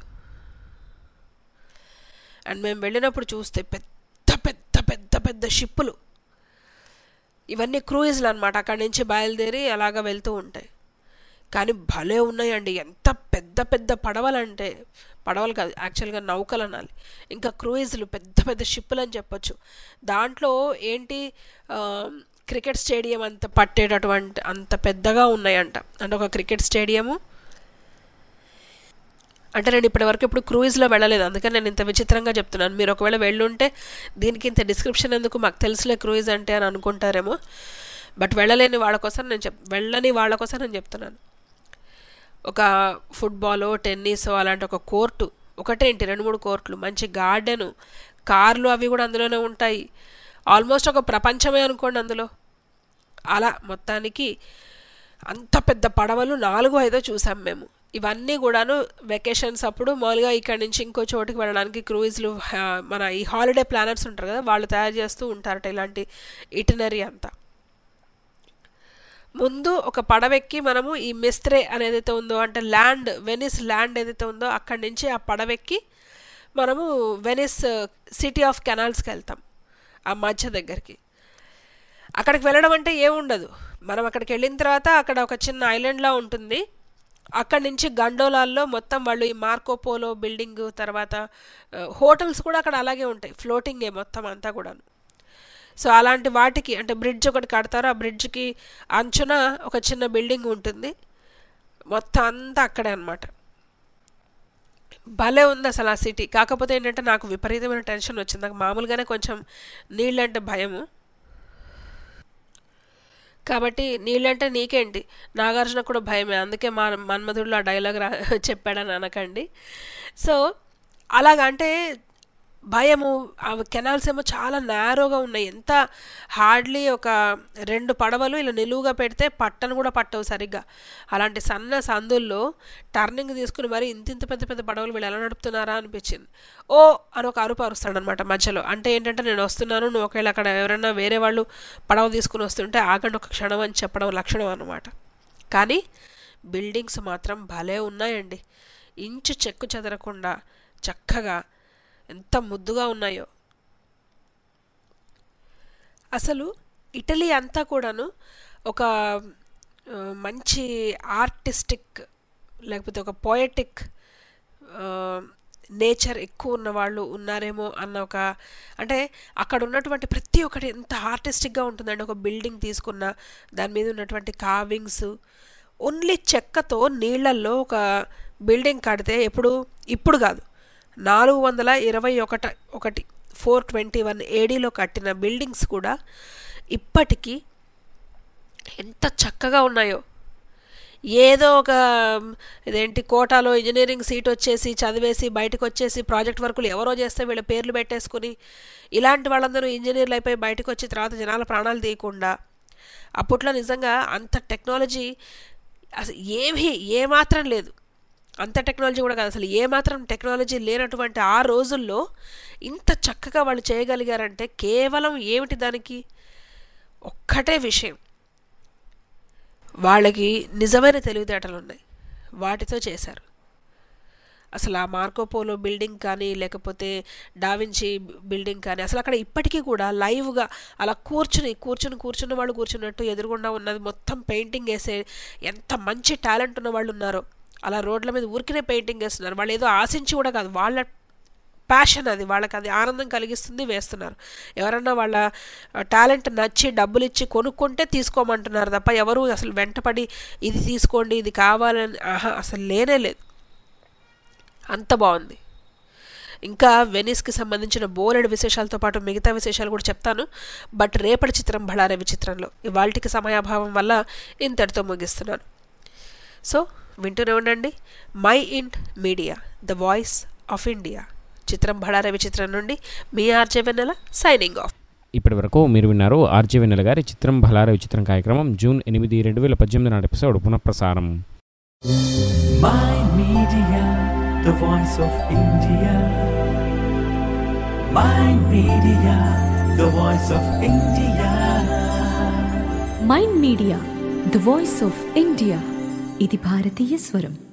అండ్ మేము వెళ్ళినప్పుడు చూస్తే పెద్ద పెద్ద పెద్ద పెద్ద షిప్పులు ఇవన్నీ క్రూయిజ్లు అనమాట అక్కడి నుంచి బయలుదేరి అలాగ వెళ్తూ ఉంటాయి కానీ భలే ఉన్నాయండి ఎంత పెద్ద పెద్ద పడవలంటే పడవలు కాదు యాక్చువల్గా నౌకలు అనాలి ఇంకా క్రూయిజ్లు పెద్ద పెద్ద షిప్పులు అని చెప్పొచ్చు దాంట్లో ఏంటి క్రికెట్ స్టేడియం అంత పట్టేటటువంటి అంత పెద్దగా ఉన్నాయంట అంటే ఒక క్రికెట్ స్టేడియము అంటే నేను ఇప్పటివరకు ఇప్పుడు క్రూయిజ్లో వెళ్ళలేదు అందుకని నేను ఇంత విచిత్రంగా చెప్తున్నాను మీరు ఒకవేళ వెళ్ళుంటే దీనికి ఇంత డిస్క్రిప్షన్ ఎందుకు మాకు తెలుసులే క్రూయిజ్ అంటే అని అనుకుంటారేమో బట్ వెళ్ళలేని వాళ్ళ కోసం నేను చెప్ వెళ్ళని వాళ్ళ కోసం నేను చెప్తున్నాను ఒక ఫుట్బాలో టెన్నిస్ అలాంటి ఒక కోర్టు ఒకటేంటి రెండు మూడు కోర్టులు మంచి గార్డెను కార్లు అవి కూడా అందులోనే ఉంటాయి ఆల్మోస్ట్ ఒక ప్రపంచమే అనుకోండి అందులో అలా మొత్తానికి అంత పెద్ద పడవలు నాలుగు ఐదో చూసాం మేము ఇవన్నీ కూడాను వెకేషన్స్ అప్పుడు మామూలుగా ఇక్కడ నుంచి ఇంకో చోటుకి వెళ్ళడానికి క్రూయిజ్లు మన ఈ హాలిడే ప్లానర్స్ ఉంటారు కదా వాళ్ళు తయారు చేస్తూ ఉంటారట ఇలాంటి ఇటనరీ అంతా ముందు ఒక పడవెక్కి మనము ఈ మిస్త్రే అనేదైతే ఉందో అంటే ల్యాండ్ వెనిస్ ల్యాండ్ ఏదైతే ఉందో అక్కడి నుంచి ఆ పడవెక్కి మనము వెనిస్ సిటీ ఆఫ్ కెనాల్స్కి వెళ్తాం ఆ మధ్య దగ్గరికి అక్కడికి వెళ్ళడం అంటే ఏముండదు మనం అక్కడికి వెళ్ళిన తర్వాత అక్కడ ఒక చిన్న ఐలాండ్లా ఉంటుంది అక్కడి నుంచి గండోలాల్లో మొత్తం వాళ్ళు ఈ మార్కోపోలో బిల్డింగ్ తర్వాత హోటల్స్ కూడా అక్కడ అలాగే ఉంటాయి ఫ్లోటింగే మొత్తం అంతా కూడాను సో అలాంటి వాటికి అంటే బ్రిడ్జ్ ఒకటి కడతారు ఆ బ్రిడ్జ్కి అంచున ఒక చిన్న బిల్డింగ్ ఉంటుంది మొత్తం అంతా అక్కడే అనమాట భలే ఉంది అసలు ఆ సిటీ కాకపోతే ఏంటంటే నాకు విపరీతమైన టెన్షన్ వచ్చింది నాకు మామూలుగానే కొంచెం నీళ్ళంటే భయము కాబట్టి నీళ్ళంటే నీకేంటి నాగార్జున కూడా భయమే అందుకే మా మన్మధుడిలో ఆ డైలాగ్ రా చెప్పాడని అనకండి సో అలాగంటే భయము ఆ కెనాల్స్ ఏమో చాలా నేరోగా ఉన్నాయి ఎంత హార్డ్లీ ఒక రెండు పడవలు ఇలా నిలువుగా పెడితే పట్టను కూడా పట్టవు సరిగ్గా అలాంటి సన్న సందుల్లో టర్నింగ్ తీసుకుని మరి ఇంత ఇంత పెద్ద పెద్ద పడవలు వీళ్ళు ఎలా నడుపుతున్నారా అనిపించింది ఓ అని ఒక అరుపు అరుస్తాడు అనమాట మధ్యలో అంటే ఏంటంటే నేను వస్తున్నాను నువ్వు ఒకవేళ అక్కడ ఎవరైనా వేరే వాళ్ళు పడవ తీసుకుని వస్తుంటే ఆగండి ఒక క్షణం అని చెప్పడం లక్షణం అనమాట కానీ బిల్డింగ్స్ మాత్రం భలే ఉన్నాయండి ఇంచు చెక్కు చెదరకుండా చక్కగా ఎంత ముద్దుగా ఉన్నాయో అసలు ఇటలీ అంతా కూడాను ఒక మంచి ఆర్టిస్టిక్ లేకపోతే ఒక పోయటిక్ నేచర్ ఎక్కువ ఉన్న వాళ్ళు ఉన్నారేమో అన్న ఒక అంటే అక్కడ ఉన్నటువంటి ప్రతి ఒక్కటి ఎంత ఆర్టిస్టిక్గా ఉంటుందండి ఒక బిల్డింగ్ తీసుకున్న దాని మీద ఉన్నటువంటి కావింగ్స్ ఓన్లీ చెక్కతో నీళ్ళల్లో ఒక బిల్డింగ్ కడితే ఎప్పుడు ఇప్పుడు కాదు నాలుగు వందల ఇరవై ఒకట ఒకటి ఫోర్ ట్వంటీ వన్ ఏడీలో కట్టిన బిల్డింగ్స్ కూడా ఇప్పటికీ ఎంత చక్కగా ఉన్నాయో ఏదో ఒక ఇదేంటి కోటాలో ఇంజనీరింగ్ సీట్ వచ్చేసి చదివేసి బయటకు వచ్చేసి ప్రాజెక్ట్ వర్కులు ఎవరో చేస్తే వీళ్ళ పేర్లు పెట్టేసుకుని ఇలాంటి వాళ్ళందరూ ఇంజనీర్లు అయిపోయి బయటకు వచ్చిన తర్వాత జనాల ప్రాణాలు తీయకుండా అప్పట్లో నిజంగా అంత టెక్నాలజీ అసలు ఏమీ ఏమాత్రం లేదు అంత టెక్నాలజీ కూడా కాదు అసలు ఏమాత్రం టెక్నాలజీ లేనటువంటి ఆ రోజుల్లో ఇంత చక్కగా వాళ్ళు చేయగలిగారంటే కేవలం ఏమిటి దానికి ఒక్కటే విషయం వాళ్ళకి నిజమైన తెలివితేటలు ఉన్నాయి వాటితో చేశారు అసలు ఆ మార్కోపోలో బిల్డింగ్ కానీ లేకపోతే డావించి బిల్డింగ్ కానీ అసలు అక్కడ ఇప్పటికీ కూడా లైవ్గా అలా కూర్చుని కూర్చుని కూర్చున్న వాళ్ళు కూర్చున్నట్టు ఎదురుగుండా ఉన్నది మొత్తం పెయింటింగ్ వేసే ఎంత మంచి టాలెంట్ ఉన్న వాళ్ళు ఉన్నారో అలా రోడ్ల మీద ఊరికినే పెయింటింగ్ వేస్తున్నారు వాళ్ళు ఏదో ఆశించి కూడా కాదు వాళ్ళ ప్యాషన్ అది వాళ్ళకి అది ఆనందం కలిగిస్తుంది వేస్తున్నారు ఎవరన్నా వాళ్ళ టాలెంట్ నచ్చి డబ్బులు ఇచ్చి కొనుక్కుంటే తీసుకోమంటున్నారు తప్ప ఎవరు అసలు వెంటపడి ఇది తీసుకోండి ఇది కావాలని ఆహా అసలు లేనే లేదు అంత బాగుంది ఇంకా వెనిస్కి సంబంధించిన బోలెడు విశేషాలతో పాటు మిగతా విశేషాలు కూడా చెప్తాను బట్ రేపటి చిత్రం బళారే విచిత్రంలో ఇవాళకి సమయాభావం వల్ల ఇంతటితో ముగిస్తున్నాను సో వింటూనే ఉండండి mind media the voice of India Chitram Bhalare Vichitram నుండి మీ ఆర్జే వెన్నెల సైనింగ్ ఆఫ్ ఇప్పటి వరకు మీరు విన్నారు ఆర్జే వెన్నెల గారి చిత్రం బలార విచిత్రం కార్యక్రమం జూన్ ఎనిమిది రెండు వేల పద్దెనిమిది నాటి ఎపిసోడ్ పునఃప్రసారం My Media, the voice of India. My Media, the voice of India. Mind media the voice of India ఇది భారతీయ స్వరం